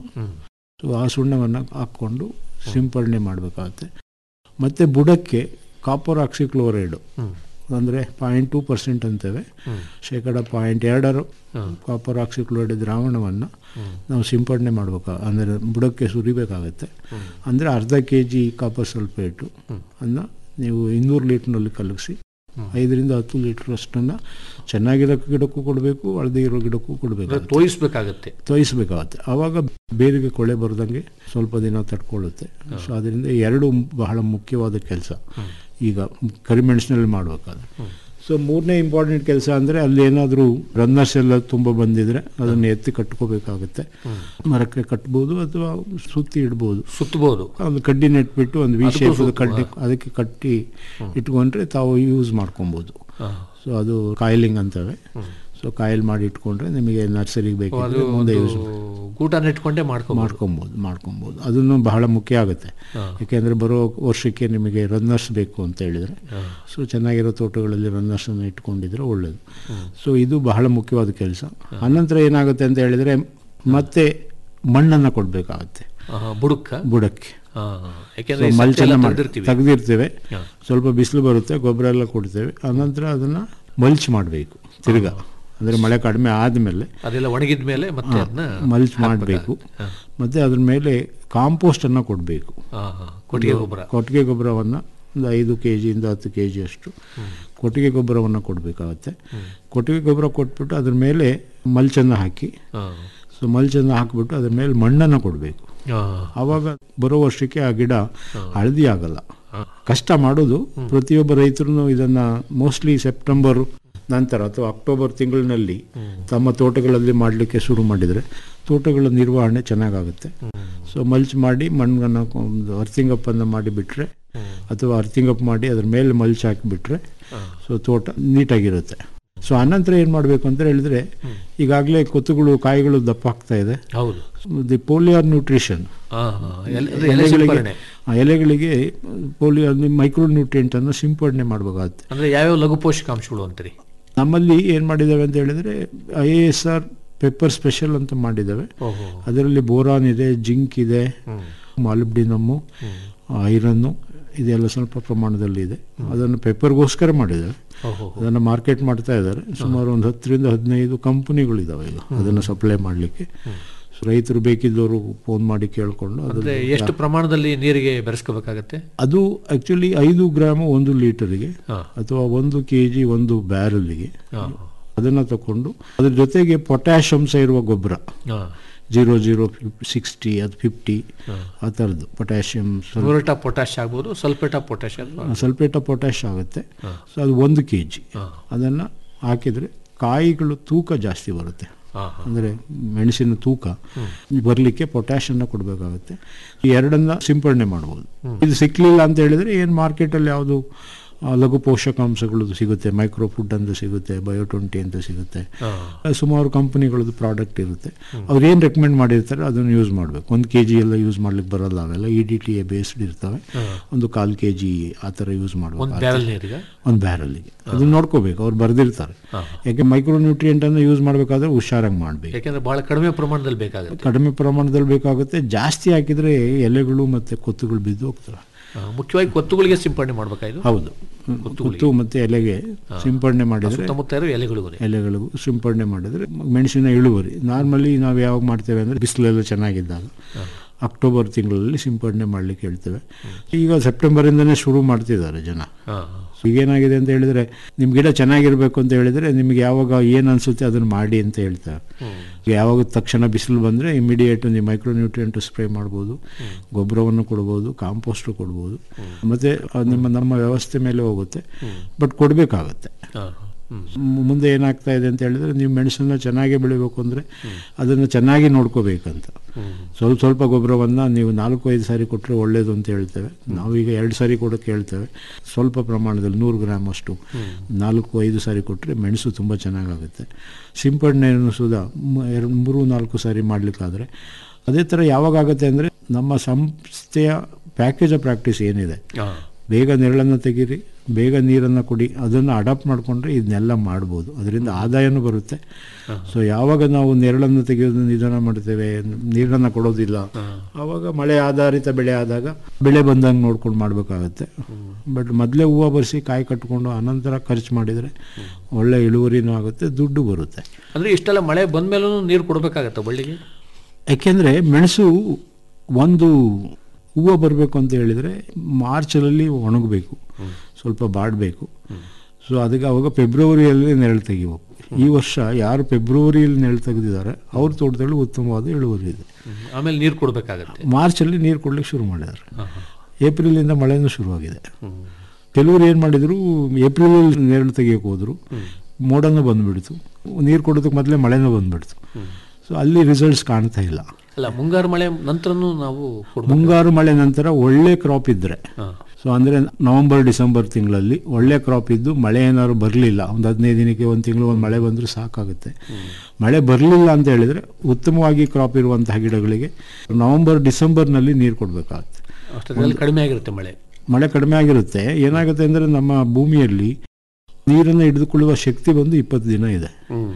ಸೊ ಆ ಸುಣ್ಣವನ್ನು ಹಾಕ್ಕೊಂಡು ಸಿಂಪಡಣೆ ಮಾಡಬೇಕಾಗುತ್ತೆ ಮತ್ತು ಬುಡಕ್ಕೆ ಕಾಪರ್ ಆಕ್ಸಿಕ್ಲೋರೈಡು ಅಂದರೆ ಪಾಯಿಂಟ್ ಟೂ ಪರ್ಸೆಂಟ್ ಅಂತೇವೆ ಶೇಕಡ ಪಾಯಿಂಟ್ ಎರಡರ ಕಾಪರ್ ಆಕ್ಸಿಕ್ಲೋರೈಡ್ ದ್ರಾವಣವನ್ನು ನಾವು ಸಿಂಪಡಣೆ ಮಾಡಬೇಕು ಅಂದರೆ ಬುಡಕ್ಕೆ ಸುರಿಬೇಕಾಗತ್ತೆ ಅಂದರೆ ಅರ್ಧ ಕೆ ಜಿ ಕಾಪರ್ ಸಲ್ಫೇಟು ಅನ್ನು ನೀವು ಇನ್ನೂರು ಲೀಟ್ರ್ನಲ್ಲಿ ಕಲಗಿಸಿ ಐದರಿಂದ ಹತ್ತು ಲೀಟ್ರ್ ಅಷ್ಟನ್ನು ಚೆನ್ನಾಗಿರೋ ಗಿಡಕ್ಕೂ ಕೊಡಬೇಕು ಹಳದಿ ಇರೋ ಗಿಡಕ್ಕೂ ಕೊಡಬೇಕು ತೋಯಿಸ್ಬೇಕಾಗತ್ತೆ ತೋಯಿಸ್ಬೇಕಾಗತ್ತೆ ಆವಾಗ ಬೇರಿಗೆ ಕೊಳೆ ಬರ್ದಂಗೆ ಸ್ವಲ್ಪ ದಿನ ತಡ್ಕೊಳ್ಳುತ್ತೆ ಸೊ ಅದರಿಂದ ಎರಡು ಬಹಳ ಮುಖ್ಯವಾದ ಕೆಲಸ ಈಗ ಕರಿಮೆಣಸಿನಲ್ಲಿ ಮಾಡಬೇಕಾದ್ರೆ ಸೊ ಮೂರನೇ ಇಂಪಾರ್ಟೆಂಟ್ ಕೆಲಸ ಅಂದರೆ ಅಲ್ಲಿ ಏನಾದರೂ ರನ್ನರ್ಸ್ ಎಲ್ಲ ತುಂಬ ಬಂದಿದ್ರೆ ಅದನ್ನು ಎತ್ತಿ ಕಟ್ಕೋಬೇಕಾಗುತ್ತೆ ಮರಕ್ಕೆ ಕಟ್ಬೋದು ಅಥವಾ ಸುತ್ತಿ ಇಡ್ಬೋದು ಸುತ್ತಬಹುದು ಒಂದು ಕಡ್ಡಿ ನೆಟ್ಬಿಟ್ಟು ಒಂದು ವಿ ಅದಕ್ಕೂ ಶೇಪ್ ಸುತ್ತು, ಕಡ್ಡಿ ಹಾ. ಅದಕ್ಕೆ ಕಟ್ಟಿ ಇಟ್ಕೊಂಡ್ರೆ ತಾವು ಯೂಸ್ ಮಾಡ್ಕೊಬೋದು ಸೊ ಅದು ಕಾಯಿಲಿಂಗ್ ಅಂತವೆ ಸೊ ಕಾಯಿಲ್ ಮಾಡಿ ಇಟ್ಕೊಂಡ್ರೆ ನಿಮಗೆ ನರ್ಸರಿಗೆ ಅದು ಬೇಕಿದ್ರೆ ಮುಂದೆ ಒಂದು ಯೂಸ್ ಗೂಟ ನೆಟ್ಕೊಂಡೇ ಮಾಡ್ಕೊಂಡು ಮಾಡ್ಕೊಬೋದು ಮಾಡ್ಕೊಬೋದು ಅದನ್ನು ಬಹಳ ಮುಖ್ಯ ಆಗುತ್ತೆ ಹಾ. ಯಾಕೆಂದರೆ ಬರೋ ವರ್ಷಕ್ಕೆ ನಿಮಗೆ ರನ್ನರ್ಸ್ ಬೇಕು ಅಂತ ಹೇಳಿದರೆ ಸೊ ಚೆನ್ನಾಗಿರೋ ತೋಟಗಳಲ್ಲಿ ರನ್ನರ್ಸನ್ನು ಇಟ್ಕೊಂಡಿದ್ರೆ ಒಳ್ಳೆಯದು ಸೊ ಇದು ಬಹಳ ಮುಖ್ಯವಾದ ಕೆಲಸ ಅನಂತರ ಏನಾಗುತ್ತೆ ಅಂತ ಹೇಳಿದರೆ ಮತ್ತೆ ಮಣ್ಣನ್ನು ಕೊಡಬೇಕಾಗತ್ತೆ ಬುಡಕ್ಕ ಬುಡಕ್ಕೆ ಹಾ, ಸೊ ಯಾಕೆಂದ್ರೆ ಈ ಸತ್ಯ ಎಲ್ಲ ಮಲ್ಚನ್ನ ಮಾಡಿ ತೆಗ್ದಿರ್ತೀವಿ. ತೆಗೆದಿರ್ತೇವೆ ಹಾ. ಸ್ವಲ್ಪ ಬಿಸಿಲು ಬರುತ್ತೆ ಗೊಬ್ಬರ ಎಲ್ಲ ಕೊಡ್ತೇವೆ ಅನಂತರ ಅದನ್ನು ಮಲ್ಚ್ ಮಾಡಬೇಕು ತಿರ್ಗಾ ಅಂದರೆ ಮಳೆ ಕಡಿಮೆ ಆದಮೇಲೆ ಅದೆಲ್ಲ ಒಣಗಿದ ಮೇಲೆ ಮತ್ತೆ ಅದನ್ನ ಮಲ್ಚ್ ಮಾಡಬೇಕು ಮತ್ತು ಅದ್ರ ಮೇಲೆ ಕಾಂಪೋಸ್ಟನ್ನು ಕೊಡಬೇಕು ಹಾ, ಹಾ. ಕೊಟ್ಟಿಗೆ ಗೊಬ್ಬರ ಕೊಟ್ಟಿಗೆ ಗೊಬ್ಬರವನ್ನು ಒಂದು ಐದು ಕೆ ಜಿಯಿಂದ ಹತ್ತು ಕೆ ಜಿಯಷ್ಟು ಕೊಟ್ಟಿಗೆ ಗೊಬ್ಬರವನ್ನು ಕೊಡಬೇಕಾಗತ್ತೆ ಕೊಟ್ಟಿಗೆ ಗೊಬ್ಬರ ಕೊಟ್ಬಿಟ್ಟು ಅದ್ರ ಮೇಲೆ ಮಲ್ಚನ್ನು ಹಾಕಿ ಸೊ ಮಲ್ಚನ್ನು ಹಾಕಿಬಿಟ್ಟು ಅದ್ರ ಮೇಲೆ ಮಣ್ಣನ್ನು ಕೊಡಬೇಕು ಆವಾಗ ಬರೋ ವರ್ಷಕ್ಕೆ ಆ ಗಿಡ ಹಳದಿ ಆಗಲ್ಲ ಕಷ್ಟ ಮಾಡೋದು ಪ್ರತಿಯೊಬ್ಬ ರೈತರು ಇದನ್ನ ಮೋಸ್ಟ್ಲಿ ಸೆಪ್ಟೆಂಬರ್ ನಂತರ ಅಥವಾ ಅಕ್ಟೋಬರ್ ತಿಂಗಳಿನಲ್ಲಿ ತಮ್ಮ ತೋಟಗಳಲ್ಲಿ ಮಾಡಲಿಕ್ಕೆ ಶುರು ಮಾಡಿದರೆ ತೋಟಗಳ ನಿರ್ವಹಣೆ ಚೆನ್ನಾಗಾಗುತ್ತೆ ಸೊ ಮಲ್ಚ್ ಮಾಡಿ ಮಣ್ಣನ್ನು ಒಂದು ಅರ್ಥಿಂಗ್ ಅಪ್ ಅನ್ನು ಮಾಡಿ ಬಿಟ್ರೆ ಅಥವಾ ಅರ್ಥಿಂಗ್ ಅಪ್ ಮಾಡಿ ಅದ್ರ ಮೇಲೆ ಮಲ್ಚ್ ಹಾಕಿಬಿಟ್ರೆ ಸೊ ತೋಟ ನೀಟಾಗಿರುತ್ತೆ ಸೊ ಅನಂತರ ಏನು ಮಾಡಬೇಕು ಅಂತ ಹೇಳಿದ್ರೆ ಈಗಾಗಲೇ ಕೊತ್ತುಗಳು ಕಾಯಿಗಳು ದಪ್ಪ ಆಗ್ತಾ ಇದೆ ಹೌದು ದಿ ಪೋಲಿಯರ್ ನ್ಯೂಟ್ರಿಷನ್ ಆ, ಆ, ಎಲೆ- ಅದು ಎಲೆ ಸಿಂಪರಣೆ. ಎಲೆಗಳಿಗೆ ಪೋಲಿಯೋ ಮೈಕ್ರೋ ನ್ಯೂಟ್ರಿಯೆಂಟ್ ಅನ್ನು ಸಿಂಪಡಣೆ ಮಾಡಬೇಕಾಗುತ್ತೆ ಅಂದ್ರೆ ಯಾವ್ಯಾವ ಲಘು ಪೋಷಕಾಂಶಗಳು ಅಂತೀರಿ ನಮ್ಮಲ್ಲಿ ಏನು ಮಾಡಿದ್ದಾವೆ ಅಂತ ಹೇಳಿದ್ರೆ I A S R pepper special ಅಂತ ಮಾಡಿದ್ದಾವೆ ಓಹೋ. ಅದರಲ್ಲಿ ಬೋರಾನ್ ಇದೆ ಜಿಂಕ್ ಇದೆ ಮಾಲಿಬ್ಡಿನಮ್ಮು ಐರನ್ನು ಇದೆಲ್ಲ ಸ್ವಲ್ಪ ಪ್ರಮಾಣದಲ್ಲಿ ಇದೆ ಅದನ್ನು ಪೆಪ್ಪರ್ಗೋಸ್ಕರ ಮಾಡಿದ್ದಾವೆ ಓಹೋ. ಅದನ್ನು ಮಾರ್ಕೆಟ್ ಮಾಡ್ತಾ ಇದ್ದಾರೆ ಸುಮಾರು ಒಂದು ಹತ್ತರಿಂದ ಹದಿನೈದು ಕಂಪನಿಗಳಿದ್ದಾವೆ ಈಗ ಅದನ್ನು ಸಪ್ಲೈ ಮಾಡಲಿಕ್ಕೆ ರೈತರು ಬೇಕಿದ್ದವರು ಫೋನ್ ಮಾಡಿ ಕೇಳಿಕೊಂಡು ಅಂದ್ರೆ ಎಷ್ಟು ಪ್ರಮಾಣದಲ್ಲಿ ನೀರಿಗೆ ಬೆರೆಸ್ಕೋಬೇಕಾಗತ್ತೆ ಅದು ಆಕ್ಚುಲಿ ಐದು ಗ್ರಾಮ್ ಒಂದು ಲೀಟರ್ಗೆ ಹಾ. ಅಥವಾ ಒಂದು ಕೆ ಜಿ ಒಂದು ಬ್ಯಾರಲ್ಗೆ ಹಾ. ಅದನ್ನು ತಕೊಂಡು ಅದ್ರ ಜೊತೆಗೆ ಪೊಟ್ಯಾಶ್ ಅಂಶ ಇರುವ ಗೊಬ್ಬರ ಹಾ. ಜೀರೋ ಜೀರೋ ಸಿಕ್ಸ್ಟಿ ಅದು ಫಿಫ್ಟಿ ಆ ಥರದ್ದು ಪೊಟ್ಯಾಷಿಯಂ ಮ್ಯೂರೇಟ್ ಆಫ್ ಪೊಟ್ಯಾಶ್ ಆಗ್ಬೋದು sulphate of potash sulphate of potash ಆಗುತ್ತೆ ಸೊ ಅದು ಒಂದು ಕೆ ಜಿ ಅದನ್ನು ಹಾಕಿದರೆ ಕಾಯಿಗಳು ತೂಕ ಜಾಸ್ತಿ ಬರುತ್ತೆ ಅಂದರೆ ಮೆಣಸಿನ ತೂಕ ಬರಲಿಕ್ಕೆ ಪೊಟ್ಯಾಷನ್ನು ಕೊಡಬೇಕಾಗುತ್ತೆ ಈ ಎರಡನ್ನ ಸಿಂಪಡಣೆ ಮಾಡ್ಬೋದು ಇದು ಸಿಕ್ಕಲಿಲ್ಲ ಅಂತ ಹೇಳಿದರೆ ಏನು ಮಾರ್ಕೆಟಲ್ಲಿ ಯಾವುದು ಆ, ಲಘು ಪೋಷಕಾಂಶಗಳು ಸಿಗುತ್ತೆ ಮೈಕ್ರೋ ಫುಡ್ ಅಂತ ಸಿಗುತ್ತೆ ಬಯೋ ಟ್ವೆಂಟಿ ಅಂತ ಸಿಗುತ್ತೆ ಸುಮಾರು ಕಂಪನಿಗಳದ್ದು ಪ್ರಾಡಕ್ಟ್ ಇರುತ್ತೆ ಅವ್ರು ಏನು ರೆಕಮೆಂಡ್ ಮಾಡಿರ್ತಾರೆ ಅದನ್ನು ಯೂಸ್ ಮಾಡಬೇಕು ಒಂದು ಕೆ ಜಿ ಎಲ್ಲ ಯೂಸ್ ಮಾಡ್ಲಿಕ್ಕೆ ಬರಲ್ಲ ಅವೆಲ್ಲ E D T A based ಇರ್ತವೆ ಒಂದು ಕಾಲು ಕೆ ಜಿ ಆ ಥರ ಯೂಸ್ ಒಂದು ಮಾಡಬೇಕು ಬ್ಯಾರಲ್ ನೀರಿಗೆ ಒಂದು ಬ್ಯಾರಲ್ಲಿಗೆ ಅದನ್ನ ನೋಡ್ಕೋಬೇಕು ಅವ್ರು ಬರೆದಿರ್ತಾರೆ ಯಾಕೆ ಮೈಕ್ರೋ ನ್ಯೂಟ್ರಿಯೆಂಟ್ ಅನ್ನು ಯೂಸ್ ಮಾಡಬೇಕಾದ್ರೆ ಹುಷಾರಾಗಿ ಮಾಡಬೇಕು ಯಾಕೆಂದ್ರೆ ಬಹಳ ಕಡಿಮೆ ಪ್ರಮಾಣದಲ್ಲಿ ಬೇಕಾಗುತ್ತೆ ಕಡಿಮೆ ಪ್ರಮಾಣದಲ್ಲಿ ಬೇಕಾಗುತ್ತೆ ಜಾಸ್ತಿ ಹಾಕಿದ್ರೆ ಎಲೆಗಳು ಮತ್ತೆ ಕೊತ್ತುಗಳು ಬಿದ್ದು ಹೋಗ್ತವೆ ಆ, ಮುಖ್ಯವಾಗಿ ಕೊತ್ತುಗಳಿಗೆ ಸಿಂಪಡಣೆ ಮಾಡ್ಬೇಕಾಯ್ತು ಹೌದು ಕೊತ್ತು ಮತ್ತೆ ಎಲೆಗೆ ಸಿಂಪಡಣೆ ಮಾಡಿದ್ರೆ ಸುತ್ತಮುತ್ತ ಇರೋ ಎಲೆಗಳಿಗೂ ಎಲೆಗಳಿಗೂ ಸಿಂಪಡಣೆ ಮಾಡಿದ್ರೆ ಮೆಣಸಿನ ಇಳುವರಿ ನಾರ್ಮಲಿ ನಾವು ಯಾವಾಗ ಮಾಡ್ತೇವೆ ಅಂದರೆ ಬಿಸಿಲೆಲ್ಲ ಚೆನ್ನಾಗಿದ್ದಾಗ ಅಕ್ಟೋಬರ್ ತಿಂಗಳಲ್ಲಿ ಸಿಂಪಡಣೆ ಮಾಡಲಿಕ್ಕೆ ಹೇಳ್ತೇವೆ ಈಗ ಸೆಪ್ಟೆಂಬರಿಂದನೇ ಶುರು ಮಾಡ್ತಿದ್ದಾರೆ ಜನ ಸೊ ಈಗೇನಾಗಿದೆ ಅಂತ ಹೇಳಿದ್ರೆ ನಿಮ್ಮ ಗಿಡ ಚೆನ್ನಾಗಿರ್ಬೇಕು ಅಂತ ಹೇಳಿದ್ರೆ ನಿಮ್ಗೆ ಯಾವಾಗ ಏನು ಅನ್ಸುತ್ತೆ ಅದನ್ನು ಮಾಡಿ ಅಂತ ಹೇಳ್ತಾರೆ ಯಾವಾಗ ತಕ್ಷಣ ಬಿಸಿಲು ಬಂದರೆ ಇಮಿಡಿಯೇಟ್ ನೀವು ಮೈಕ್ರೋ ನ್ಯೂಟ್ರಿಯೆಂಟ್ ಸ್ಪ್ರೇ ಮಾಡ್ಬೋದು ಗೊಬ್ಬರವನ್ನು ಕೊಡ್ಬೋದು ಕಾಂಪೋಸ್ಟು ಕೊಡ್ಬೋದು ಮತ್ತು ನಿಮ್ಮ ನಮ್ಮ ವ್ಯವಸ್ಥೆ ಮೇಲೆ ಹೋಗುತ್ತೆ ಬಟ್ ಕೊಡಬೇಕಾಗತ್ತೆ ಮು- ಮುಂದೆ ಏನಾಗ್ತಾ ಇದೆ ಅಂತ ಹೇಳಿದ್ರೆ ನೀವು ಮೆಣಸನ್ನ ಚೆನ್ನಾಗಿ ಬೆಳಿಬೇಕು ಅಂದರೆ ಅದನ್ನು ಚೆನ್ನಾಗಿ ನೋಡ್ಕೋಬೇಕಂತ ಸ್ವಲ್ಪ ಸ್ವಲ್ಪ ಗೊಬ್ಬರವನ್ನು ನೀವು ನಾಲ್ಕು ಐದು ಸಾರಿ ಕೊಟ್ಟರೆ ಒಳ್ಳೆಯದು ಅಂತ ಹೇಳ್ತೇವೆ ನಾವೀಗ ಎರಡು ಸಾರಿ ಕೊಡೋಕ್ಕೆ ಹೇಳ್ತೇವೆ ಸ್ವಲ್ಪ ಪ್ರಮಾಣದಲ್ಲಿ ನೂರು ಗ್ರಾಮ್ ಅಷ್ಟು ನಾಲ್ಕು ಐದು ಸಾರಿ ಕೊಟ್ಟರೆ ಮೆಣಸು ತುಂಬ ಚೆನ್ನಾಗಾಗುತ್ತೆ ಸಿಂಪಡಣೆಯನ್ನು ಸುಧಾ ಮ- ಎರಡು ಮೂರು ನಾಲ್ಕು ಸಾರಿ ಮಾಡಲಿಕ್ಕಾದ್ರೆ ಅದೇ ಥರ ಯಾವಾಗ ಆಗುತ್ತೆ ಅಂದರೆ ನಮ್ಮ ಸಂಸ್ಥೆಯ ಪ್ಯಾಕೇಜ್ ಆಫ್ ಪ್ರಾಕ್ಟೀಸ್ ಏನಿದೆ ಬೇಗ ನೆರಳನ್ನು ತೆಗೀರಿ ಬೇಗ ನೀರನ್ನು ಕುಡಿ ಅದನ್ನು ಅಡಾಪ್ಟ್ ಮಾಡಿಕೊಂಡ್ರೆ ಇದನ್ನೆಲ್ಲ ಮಾಡ್ಬೋದು ಅದರಿಂದ ಆದಾಯನೂ ಬರುತ್ತೆ ಸೊ ಯಾವಾಗ ನಾವು ನೆರಳನ್ನು ತೆಗೆಯೋದು ನಿಧಾನ ಮಾಡ್ತೇವೆ ನೀರನ್ನು ಕೊಡೋದಿಲ್ಲ ಆವಾಗ ಮಳೆ ಆಧಾರಿತ ಬೆಳೆ ಆದಾಗ ಬೆಳೆ ಬಂದಂಗೆ ನೋಡ್ಕೊಂಡು ಮಾಡಬೇಕಾಗತ್ತೆ ಬಟ್ ಮೊದಲೇ ಹೂವು ಬರ್ಸಿ ಕಾಯಿ ಕಟ್ಕೊಂಡು ಅನಂತರ ಖರ್ಚು ಮಾಡಿದರೆ ಒಳ್ಳೆ ಇಳುವರಿನೂ ಆಗುತ್ತೆ ದುಡ್ಡು ಬರುತ್ತೆ ಅಂದ್ರೆ ಇಷ್ಟೆಲ್ಲ ಮಳೆ ಬಂದ್ಮೇಲೂ ನೀರು ಕೊಡಬೇಕಾಗತ್ತೆ ಬಳ್ಳಿಗೆ ಯಾಕೆಂದರೆ ಮೆಣಸು ಒಂದು ಹೂವು ಬರಬೇಕು ಅಂತ ಹೇಳಿದರೆ ಮಾರ್ಚಲ್ಲಿ ಒಣಗಬೇಕು ಸ್ವಲ್ಪ ಬಾಡಬೇಕು ಸೊ ಅದಕ್ಕೆ ಅವಾಗ ಫೆಬ್ರವರಿಯಲ್ಲಿ ನೆರಳು ತೆಗಿಬೇಕು ಈ ವರ್ಷ ಯಾರು ಫೆಬ್ರವರಿಯಲ್ಲಿ ನೆರಳು ತೆಗೆದಿದ್ದಾರೆ ಅವ್ರ ತೋಟದಲ್ಲಿ ಉತ್ತಮವಾದ ಇಳುವರಿ ಇದೆ ಆಮೇಲೆ ನೀರು ಕೊಡಬೇಕಾಗತ್ತೆ ಮಾರ್ಚಲ್ಲಿ ನೀರು ಕೊಡ್ಲಿಕ್ಕೆ ಶುರು ಮಾಡಿದ್ದಾರೆ ಏಪ್ರಿಲಿಂದ ಮಳೆನೂ ಶುರುವಾಗಿದೆ ಕೆಲವರು ಏನು ಮಾಡಿದ್ರು ಏಪ್ರಿಲಲ್ಲಿ ನೆರಳು ತೆಗಿಯೋಕೆ ಹೋದ್ರು ಮೋಡನೂ ಬಂದ್ಬಿಡ್ತು ನೀರು ಕೊಡೋದಕ್ಕೆ ಮೊದಲೇ ಮಳೆನೂ ಬಂದ್ಬಿಡ್ತು ಸೊ ಅಲ್ಲಿ ರಿಸಲ್ಟ್ಸ್ ಕಾಣ್ತಾ ಇಲ್ಲ ಅಲ್ಲ ಮುಂಗಾರು ಮಳೆ ನಂತರನೂ ನಾವು ಕೊಡ್ಬೇಕು. ಮುಂಗಾರು ಮಳೆ ನಂತರ ಒಳ್ಳೆ ಕ್ರಾಪ್ ಇದ್ದರೆ ಹಾ. ಸೊ ಅಂದರೆ ನವಂಬರ್ ಡಿಸೆಂಬರ್ ತಿಂಗಳಲ್ಲಿ ಒಳ್ಳೆ ಕ್ರಾಪ್ ಇದ್ದು ಮಳೆ ಏನಾದ್ರು ಬರಲಿಲ್ಲ ಒಂದು ಹದಿನೈದು ದಿನಕ್ಕೆ ಒಂದು ತಿಂಗಳು ಒಂದು ಮಳೆ ಬಂದರೂ ಸಾಕಾಗುತ್ತೆ ಮಳೆ ಬರಲಿಲ್ಲ ಅಂತ ಹೇಳಿದರೆ ಉತ್ತಮವಾಗಿ ಕ್ರಾಪ್ ಇರುವಂತಹ ಗಿಡಗಳಿಗೆ ನವಂಬರ್ ಡಿಸೆಂಬರ್ನಲ್ಲಿ ನೀರು ಕೊಡಬೇಕಾಗುತ್ತೆ ಅಷ್ಟರಲ್ಲಿ ಕಡಿಮೆ ಆಗಿರುತ್ತೆ ಮಳೆ ಮಳೆ ಕಡಿಮೆ ಆಗಿರುತ್ತೆ ಏನಾಗುತ್ತೆ ಅಂದರೆ ನಮ್ಮ ಭೂಮಿಯಲ್ಲಿ ನೀರನ್ನು ಹಿಡಿದುಕೊಳ್ಳುವ ಶಕ್ತಿ ಬಂದು ಇಪ್ಪತ್ತು ದಿನ ಇದೆ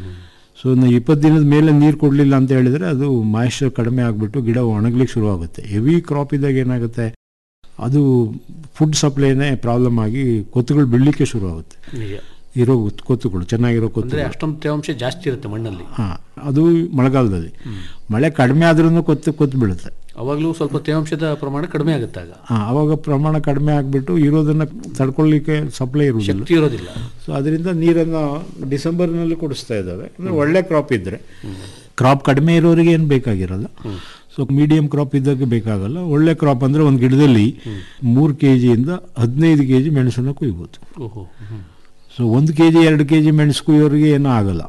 ಸೊ ನಾವು ಇಪ್ಪತ್ತು ದಿನದ ಮೇಲೆ ನೀರು ಕೊಡಲಿಲ್ಲ ಅಂತ ಹೇಳಿದರೆ ಅದು ಮಾಯಿಶ್ಚರ್ ಕಡಿಮೆ ಆಗಿಬಿಟ್ಟು ಗಿಡ ಒಣಗ್ಲಿಕ್ಕೆ ಶುರುವಾಗುತ್ತೆ ಹೆವಿ ಕ್ರಾಪ್ ಇದ್ದಾಗ ಏನಾಗುತ್ತೆ ಅದು ಫುಡ್ ಸಪ್ಲೈನೇ ಪ್ರಾಬ್ಲಮ್ ಆಗಿ ಕೊತ್ತುಗಳು ಬೀಳಲಿಕ್ಕೆ ಶುರುವಾಗುತ್ತೆ ನಿಜ ಇರೋ ಕೊತ್ತುಗಳು ಚೆನ್ನಾಗಿರೋ ಅಂದ್ರೆ ಕೊತ್ತುಗಳು ಅಷ್ಟೊಂದು ತೇವಾಂಶ ಜಾಸ್ತಿ ಇರುತ್ತೆ ಮಣ್ಣಲ್ಲಿ ಹಾಂ ಅದು ಮಳೆಗಾಲದಲ್ಲಿ ಮಳೆ ಕಡಿಮೆ ಆದ್ರೂ ಕೊತ್ತು ಕೊತ್ತು ಬೀಳುತ್ತೆ ಅವಾಗಲೂ ಸ್ವಲ್ಪ ತೇವಾಂಶದ ಪ್ರಮಾಣ ಕಡಿಮೆ ಆಗುತ್ತಾಗ ಆ, ಅವಾಗ ಪ್ರಮಾಣ ಕಡಿಮೆ ಆಗಿಬಿಟ್ಟು ಇರೋದನ್ನು ತಡ್ಕೊಳ್ಳಿಕ್ಕೆ ಸಪ್ಲೈ ಇರುವುದಿಲ್ಲ ಶಕ್ತಿ ಇರೋದಿಲ್ಲ ಸೊ ಅದರಿಂದ ನೀರನ್ನು ಡಿಸೆಂಬರ್ನಲ್ಲಿ ಕೊಡಿಸ್ತಾ ಇದ್ದಾವೆ ಅಂದರೆ ಒಳ್ಳೆ ಕ್ರಾಪ್ ಇದ್ದರೆ ಕ್ರಾಪ್ ಕಡಿಮೆ ಇರೋರಿಗೆ ಏನು ಬೇಕಾಗಿರಲ್ಲ ಸೊ ಮೀಡಿಯಂ ಕ್ರಾಪ್ ಇದ್ದಕ್ಕೆ ಬೇಕಾಗಲ್ಲ ಒಳ್ಳೆ ಕ್ರಾಪ್ ಅಂದರೆ ಒಂದು ಗಿಡದಲ್ಲಿ ಮೂರು ಕೆ ಜಿಯಿಂದ ಹದಿನೈದು ಕೆ ಜಿ ಮೆಣಸನ್ನು ಕುಯ್ಬೋದು ಓಹೋ ಹ್ಮ್. ಸೊ ಒಂದು ಕೆ ಜಿ ಎರಡು ಕೆ ಜಿ ಮೆಣಸು ಕುಯ್ಯೋರಿಗೆ ಏನೂ ಆಗಲ್ಲ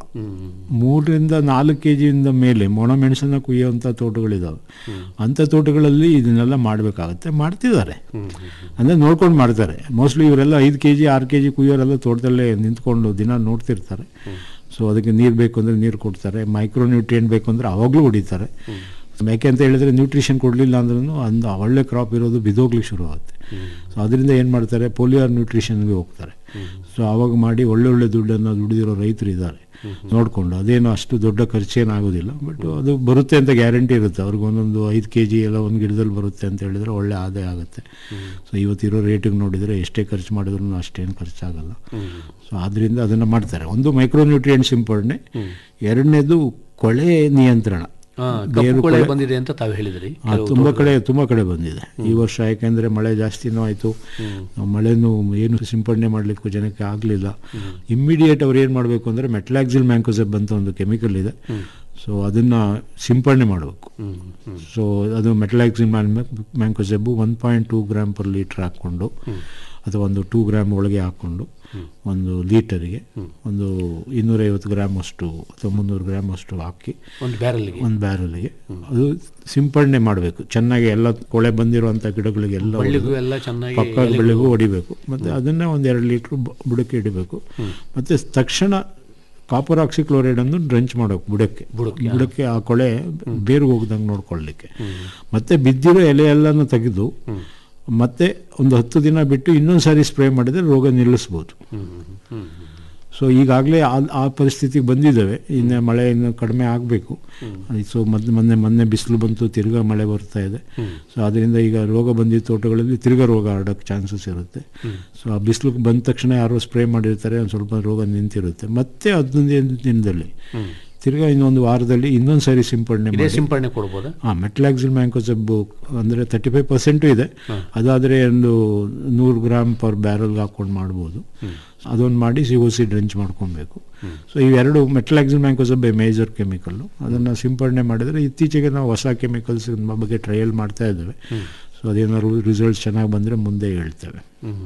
ಮೂರರಿಂದ ನಾಲ್ಕು ಕೆ ಜಿಯಿಂದ ಮೇಲೆ ಮೊಣ ಮೆಣಸನ್ನು ಕುಯ್ಯೋವಂಥ ತೋಟಗಳಿದ್ದಾವೆ ಅಂಥ ತೋಟಗಳಲ್ಲಿ ಇದನ್ನೆಲ್ಲ ಮಾಡಬೇಕಾಗತ್ತೆ ಮಾಡ್ತಿದ್ದಾರೆ ಅಂದರೆ ನೋಡ್ಕೊಂಡು ಮಾಡ್ತಾರೆ ಮೋಸ್ಟ್ಲಿ ಇವರೆಲ್ಲ ಐದು ಕೆ ಜಿ ಆರು ಕೆ ಜಿ ಕುಯ್ಯೋರೆಲ್ಲ ತೋಟದಲ್ಲೇ ನಿಂತ್ಕೊಂಡು ದಿನ ನೋಡ್ತಿರ್ತಾರೆ ಸೊ ಅದಕ್ಕೆ ನೀರು ಬೇಕು ಅಂದರೆ ನೀರು ಕೊಡ್ತಾರೆ ಮೈಕ್ರೋ ನ್ಯೂಟ್ರಿಯೆಂಟ್ ಬೇಕು ಅಂದರೆ ಅವಾಗಲೂ ಹೊಡಿತಾರೆ ಯಾಕೆ ಅಂತ ಹೇಳಿದ್ರೆ ನ್ಯೂಟ್ರಿಷನ್ ಕೊಡಲಿಲ್ಲ ಅಂದ್ರೂ ಅಂದ ಒಳ್ಳೆ ಕ್ರಾಪ್ ಇರೋದು ಬಿದೋಗ್ಲಿಕ್ಕೆ ಶುರು ಆಗುತ್ತೆ ಸೊ ಅದರಿಂದ ಏನು ಮಾಡ್ತಾರೆ ಪೋಲಿಯರ್ ನ್ಯೂಟ್ರಿಷನ್ಗೆ ಹೋಗ್ತಾರೆ ಸೊ ಆವಾಗ ಮಾಡಿ ಒಳ್ಳೊಳ್ಳೆ ದುಡ್ಡನ್ನು ದುಡಿದಿರೋ ರೈತರು ಇದ್ದಾರೆ ನೋಡಿಕೊಂಡು ಅದೇನು ಅಷ್ಟು ದೊಡ್ಡ ಖರ್ಚೇನಾಗೋದಿಲ್ಲ ಬಟ್ ಅದು ಬರುತ್ತೆ ಅಂತ ಗ್ಯಾರಂಟಿ ಇರುತ್ತೆ ಅವ್ರಿಗೆ ಒಂದೊಂದು ಐದು ಕೆ ಜಿ ಎಲ್ಲ ಒಂದು ಗಿಡದಲ್ಲಿ ಬರುತ್ತೆ ಅಂತ ಹೇಳಿದ್ರೆ ಒಳ್ಳೆ ಆದಾಯ ಆಗುತ್ತೆ ಸೊ ಇವತ್ತಿರೋ ರೇಟಿಗೆ ನೋಡಿದರೆ ಎಷ್ಟೇ ಖರ್ಚು ಮಾಡಿದ್ರು ಅಷ್ಟೇನು ಖರ್ಚಾಗಲ್ಲ ಸೊ ಆದ್ದರಿಂದ ಅದನ್ನು ಮಾಡ್ತಾರೆ ಒಂದು ಮೈಕ್ರೋ ನ್ಯೂಟ್ರಿಯೆಂಟ್ ಸಿಂಪಡಣೆ ಎರಡನೇದು ಕೊಳೆ ನಿಯಂತ್ರಣ ಆ, ಕಪ್ಪು ಕೊಳೆ ಬಂದಿದೆ ಅಂತ ತಾವು ಹೇಳಿದ್ರಿ ಆ, ತುಂಬಾ ಕಡೆ ತುಂಬಾ ಕಡೆ ಬಂದಿದೆ ಈ ವರ್ಷ ಯಾಕೆಂದ್ರೆ ಮಳೆ ಜಾಸ್ತಿನೂ ಆಯ್ತು ಮಳೆನೂ ಏನು ಸಿಂಪಡಣೆ ಮಾಡ್ಲಿಕ್ಕೂ ಜನಕ್ಕೆ ಆಗಲಿಲ್ಲ ಇಮ್ಮಿಡಿಯೇಟ್ ಅವ್ರು ಏನು ಮಾಡಬೇಕು ಅಂದ್ರೆ ಮೆಟ್ಲಾಕ್ಸಿಲ್ ಮ್ಯಾಂಕೋಸೆಬ್ ಅಂತ ಒಂದು ಕೆಮಿಕಲ್ ಇದೆ ಸೊ ಅದನ್ನ ಸಿಂಪಡಣೆ ಮಾಡಬೇಕು ಸೊ ಅದು metalaxyl mancozeb one point two gram per litre ಹಾಕ್ಕೊಂಡು ಅಥವಾ ಒಂದು ಟೂ ಗ್ರಾಮ್ ಒಳಗೆ ಹಾಕ್ಕೊಂಡು ಒಂದು ಲೀಟರಿಗೆ ಒಂದು ಇನ್ನೂರೈವತ್ತು ಗ್ರಾಮ್ ಅಷ್ಟು ಅಥವಾ ಮುನ್ನೂರು ಗ್ರಾಮ್ ಅಷ್ಟು ಹಾಕಿ ಒಂದು ಬ್ಯಾರಲ್ಗೆ ಒಂದು ಬ್ಯಾರಲ್ಗೆ ಅದು ಸಿಂಪಡಣೆ ಮಾಡಬೇಕು ಚೆನ್ನಾಗಿ ಎಲ್ಲ ಕೊಳೆ ಬಂದಿರುವಂಥ ಗಿಡಗಳಿಗೆ ಎಲ್ಲ ಬಳ್ಳಿಗೂ ಹೊಡೆದು ಎಲ್ಲ ಚೆನ್ನಾಗಿ ಪಕ್ಕ ಬೆಳೆಗೂ ಹೊಡಿಬೇಕು ಮತ್ತು ಅದನ್ನೇ ಒಂದು ಎರಡು ಲೀಟ್ರ್ ಬುಡಕ್ಕೆ ಇಡಬೇಕು ಮತ್ತು ತಕ್ಷಣ ಕಾಪರ್ ಆಕ್ಸಿಕ್ಲೋರೈಡ್ ಅನ್ನು ಡ್ರಂಚ್ ಮಾಡೋಕೆ ಬುಡಕ್ಕೆ ಬುಡಕ್ಕೆ ಆ ಕೊಳೆ ಬೇರು ಹೋಗ್ದಂಗೆ ನೋಡ್ಕೊಳ್ಳಿಕ್ಕೆ ಮತ್ತೆ ಬಿದ್ದಿರೋ ಎಲೆ ಎಲ್ಲನೂ ತೆಗೆದು ಮತ್ತೆ ಒಂದು ಹತ್ತು ದಿನ ಬಿಟ್ಟು ಇನ್ನೊಂದು ಸಾರಿ ಸ್ಪ್ರೇ ಮಾಡಿದ್ರೆ ರೋಗ ನಿಲ್ಲಿಸ್ಬೋದು ಸೊ ಈಗಾಗಲೇ ಆ ಆ ಪರಿಸ್ಥಿತಿಗೆ ಬಂದಿದ್ದಾವೆ ಇನ್ನು ಮಳೆ ಇನ್ನು ಕಡಿಮೆ ಆಗಬೇಕು ಸೊ ಮೊದಲು ಮೊನ್ನೆ ಮೊನ್ನೆ ಬಿಸಿಲು ಬಂತು ತಿರ್ಗಾ ಮಳೆ ಬರ್ತಾ ಇದೆ ಸೊ ಅದರಿಂದ ಈಗ ರೋಗ ಬಂದಿದ್ದ ತೋಟಗಳಲ್ಲಿ ತಿರ್ಗಾ ರೋಗ ಹರಡೋಕ್ಕೆ ಚಾನ್ಸಸ್ ಇರುತ್ತೆ ಸೊ ಆ ಬಿಸಿಲು ಬಂದ ತಕ್ಷಣ ಯಾರೋ ಸ್ಪ್ರೇ ಮಾಡಿರ್ತಾರೆ ಒಂದು ಸ್ವಲ್ಪ ರೋಗ ನಿಂತಿರುತ್ತೆ ಮತ್ತೆ ಹದಿನೈದು ದಿನದಲ್ಲಿ ತಿರ್ಗಾ ಇನ್ನೊಂದು ವಾರದಲ್ಲಿ ಇನ್ನೊಂದು ಸಾರಿ ಸಿಂಪಡಣೆ ಇದೇ ಮಾಡಿ ಸಿಂಪಡಣೆ ಕೊಡ್ಬೋದಾ ಹಾಂ ಮೆಟ್ಲಾಕ್ಸಿಲ್ ಮ್ಯಾಂಕೋಸೆಬ್ಬು ಅಂದರೆ ತರ್ಟಿ ಫೈವ್ ಪರ್ಸೆಂಟು ಇದೆ ಅದಾದರೆ ಒಂದು ನೂರು ಗ್ರಾಮ್ ಪರ್ ಬ್ಯಾರಲ್ಗೆ ಹಾಕ್ಕೊಂಡು ಮಾಡ್ಬೋದು ಅದೊಂದು ಮಾಡಿ ಸಿ ಒ ಸಿ ಡ್ರೆಂಚ್ ಮಾಡ್ಕೊಬೇಕು ಸೊ ಇವೆರಡು ಮೆಟ್ಲಾಕ್ಸಿಲ್ ಮ್ಯಾಂಕೋಸೆಬ್ ಮೇಜರ್ ಕೆಮಿಕಲ್ಲು ಅದನ್ನು ಸಿಂಪಡಣೆ ಮಾಡಿದರೆ ಇತ್ತೀಚೆಗೆ ನಾವು ಹೊಸ ಕೆಮಿಕಲ್ಸ್ ಬಗ್ಗೆ ಟ್ರಯಲ್ ಮಾಡ್ತಾ ಇದ್ದೇವೆ ಸೊ ಅದೇನಾದ್ರು ರಿಸಲ್ಟ್ಸ್ ಚೆನ್ನಾಗಿ ಬಂದರೆ ಮುಂದೆ ಹೇಳ್ತೇವೆ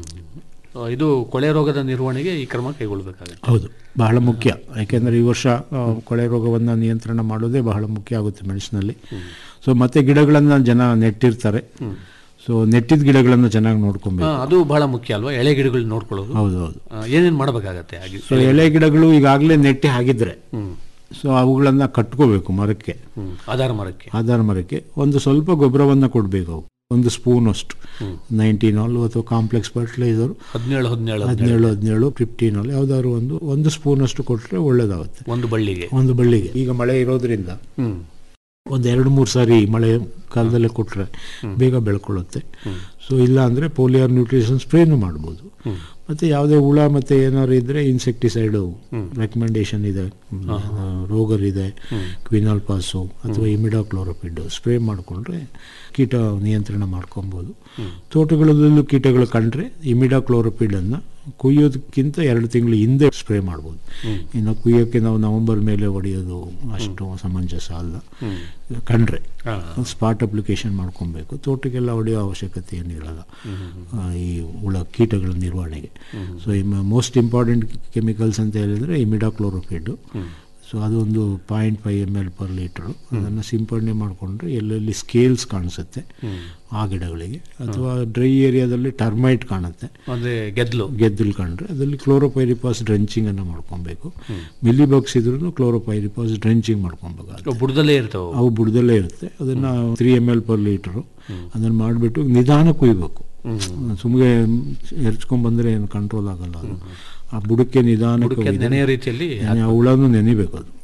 ಆ, ಇದು ಕೊಳೆ ರೋಗದ ನಿರ್ವಹಣೆಗೆ ಈ ಕ್ರಮ ಕೈಗೊಳ್ಳಬೇಕಾಗುತ್ತೆ ಹೌದು ಬಹಳ ಮುಖ್ಯ ಯಾಕೆಂದರೆ ಈ ವರ್ಷ ಆ, ಕೊಳೆ ರೋಗವನ್ನು ನಿಯಂತ್ರಣ ಮಾಡೋದೇ ಬಹಳ ಮುಖ್ಯ ಆಗುತ್ತೆ ಮೆಣಸಿನಲ್ಲಿ ಸೊ ಮತ್ತೆ ಗಿಡಗಳನ್ನು ಜನ ನೆಟ್ಟಿರ್ತಾರೆ ಸೊ ನೆಟ್ಟಿದ ಗಿಡಗಳನ್ನು ಚೆನ್ನಾಗಿ ನೋಡ್ಕೊಬೇಕು ಆ, ಅದು ಬಹಳ ಮುಖ್ಯ ಅಲ್ವಾ ಎಳೆ ಗಿಡಗಳು ನೋಡ್ಕೊಳ್ಳೋದು ಹೌದು ಹೌದು ಆ, ಏನೇನ್ ಮಾಡಬೇಕಾಗತ್ತೆ ಹಾಗೆ ಸೊ ಎಳೆ ಗಿಡಗಳು ಈಗಾಗಲೇ ನೆಟ್ಟಿ ಆಗಿದ್ರೆ ಸೊ ಅವುಗಳನ್ನ ಕಟ್ಕೋಬೇಕು ಮರಕ್ಕೆ ಹ್ಮ್. ಆಧಾರ ಮರಕ್ಕೆ ಆಧಾರ ಮರಕ್ಕೆ ಒಂದು ಸ್ವಲ್ಪ ಗೊಬ್ಬರವನ್ನು ಕೊಡಬೇಕು ಅವು ಒಂದು ಸ್ಪೂನ್ ಅಷ್ಟು ನೈನ್ಟೀನಾಲ್ ಅಥವಾ ಕಾಂಪ್ಲೆಕ್ಸ್ ಫರ್ಟಿಲೈಸರ್ ಹದಿನೇಳು ಹದಿನೇಳು ಹದಿನೇಳು ಹದಿನೇಳು ಫಿಫ್ಟೀನಾಲ್ ಯಾವ್ದಾದ್ರು ಒಂದು ಒಂದು ಸ್ಪೂನ್ ಅಷ್ಟು ಕೊಟ್ಟರೆ ಒಳ್ಳೇದಾಗುತ್ತೆ ಒಂದು ಬಳ್ಳಿಗೆ ಒಂದು ಬಳ್ಳಿಗೆ ಈಗ ಮಳೆ ಇರೋದ್ರಿಂದ ಹ್ಮ್ ಒಂದು ಎರಡು ಮೂರು ಸಾರಿ ಮಳೆ ಕಾಲದಲ್ಲೇ ಕೊಟ್ಟರೆ ಬೇಗ ಬೆಳ್ಕೊಳ್ಳುತ್ತೆ ಸೊ ಇಲ್ಲ ಅಂದರೆ ಪೋಲಿಯರ್ ನ್ಯೂಟ್ರಿಷನ್ ಸ್ಪ್ರೇನು ಮಾಡ್ಬೋದು ಮತ್ತು ಯಾವುದೇ ಹುಳ ಮತ್ತು ಏನಾದ್ರು ಇದ್ದರೆ ಇನ್ಸೆಕ್ಟಿಸೈಡು ರೆಕಮೆಂಡೇಶನ್ ಇದೆ ಆ, ರೋಗರ್ ಇದೆ ಕ್ವಿನಾಲ್ ಪಾಸು ಅಥವಾ ಇಮಿಡಾಕ್ಲೋರೋಪಿಡ್ ಸ್ಪ್ರೇ ಮಾಡಿಕೊಂಡ್ರೆ ಕೀಟ ನಿಯಂತ್ರಣ ಮಾಡ್ಕೊಬೋದು ತೋಟಗಳಲ್ಲೂ ಕೀಟಗಳು ಕಂಡ್ರೆ ಇಮಿಡಾಕ್ಲೋರೋಪಿಡನ್ನು ಕುಯ್ಯೋದಕ್ಕಿಂತ ಎರಡು ತಿಂಗಳು ಹಿಂದೆ ಸ್ಪ್ರೇ ಮಾಡ್ಬೋದು ಇನ್ನು ಕುಯ್ಯೋಕ್ಕೆ ನಾವು ನವೆಂಬರ್ ಮೇಲೆ ಹೊಡೆಯೋದು ಅಷ್ಟು ಸಮಂಜಸ ಅಲ್ಲ ಕಂಡ್ರೆ ಸ್ಪಾಟ್ ಅಪ್ಲಿಕೇಶನ್ ಮಾಡ್ಕೊಬೇಕು ತೋಟಕ್ಕೆಲ್ಲ ಹೊಡೆಯೋ ಅವಶ್ಯಕತೆ ಏನಿರಲ್ಲ ಆ, ಈ ಹುಳ ಕೀಟಗಳ ನಿರ್ವಹಣೆಗೆ ಸೊ ಮೋಸ್ಟ್ ಇಂಪಾರ್ಟೆಂಟ್ ಕೆಮಿಕಲ್ಸ್ ಅಂತ ಹೇಳಿದರೆ ಇಮಿಡಾಕ್ಲೋರೋಪಿಡ್ ಸೊ ಅದೊಂದು point five M L per litre ಅದನ್ನು ಸಿಂಪಡಣೆ ಮಾಡಿಕೊಂಡ್ರೆ ಎಲ್ಲೆಲ್ಲಿ ಸ್ಕೇಲ್ಸ್ ಕಾಣಿಸುತ್ತೆ ಆ ಗಿಡಗಳಿಗೆ ಅಥವಾ ಡ್ರೈ ಏರಿಯಾದಲ್ಲಿ ಟರ್ಮೈಟ್ ಕಾಣುತ್ತೆ ಅಂದ್ರೆ ಗೆದ್ಲು ಗೆದ್ದಲು ಕಂಡ್ರೆ ಅದರಲ್ಲಿ ಕ್ಲೋರೋಪೈರಿಪಾಸ್ ಡ್ರೆಂಚಿಂಗ್ ಅನ್ನು ಮಾಡ್ಕೊಬೇಕು ಮಿಲಿ ಬಗ್ಸ್ ಇದ್ರೂ ಕ್ಲೋರೋಪೈರಿಪಾಸ್ ಡ್ರೆಂಚಿಂಗ್ ಮಾಡ್ಕೊಬೇಕು ಅದು. ಬುಡದಲ್ಲೇ ಇರ್ತಾವೆ ಅವು ಬುಡದಲ್ಲೇ ಇರುತ್ತೆ ಅದನ್ನು three M L per litre ಅದನ್ನು ಮಾಡಿಬಿಟ್ಟು ನಿಧಾನ ಕುಯ್ಬೇಕು ಸುಮ್ಮನೆ ಎರ್ಚ್ಕೊಂಡ್ಬಂದ್ರೆ ಏನು ಕಂಟ್ರೋಲ್ ಆಗಲ್ಲ ಅದು ಆ ಬುಡಕ್ಕೆ ನಿಧಾನಕ್ಕೆ ಬುಡಕ್ಕೆ ಒಯ್ದ್ರೆ ನೆನೆಯೋ ರೀತಿಯಲ್ಲಿ ನೆನೆ- ಆ ಹುಳನೂ ನೆನಿಬೇಕು ಅದು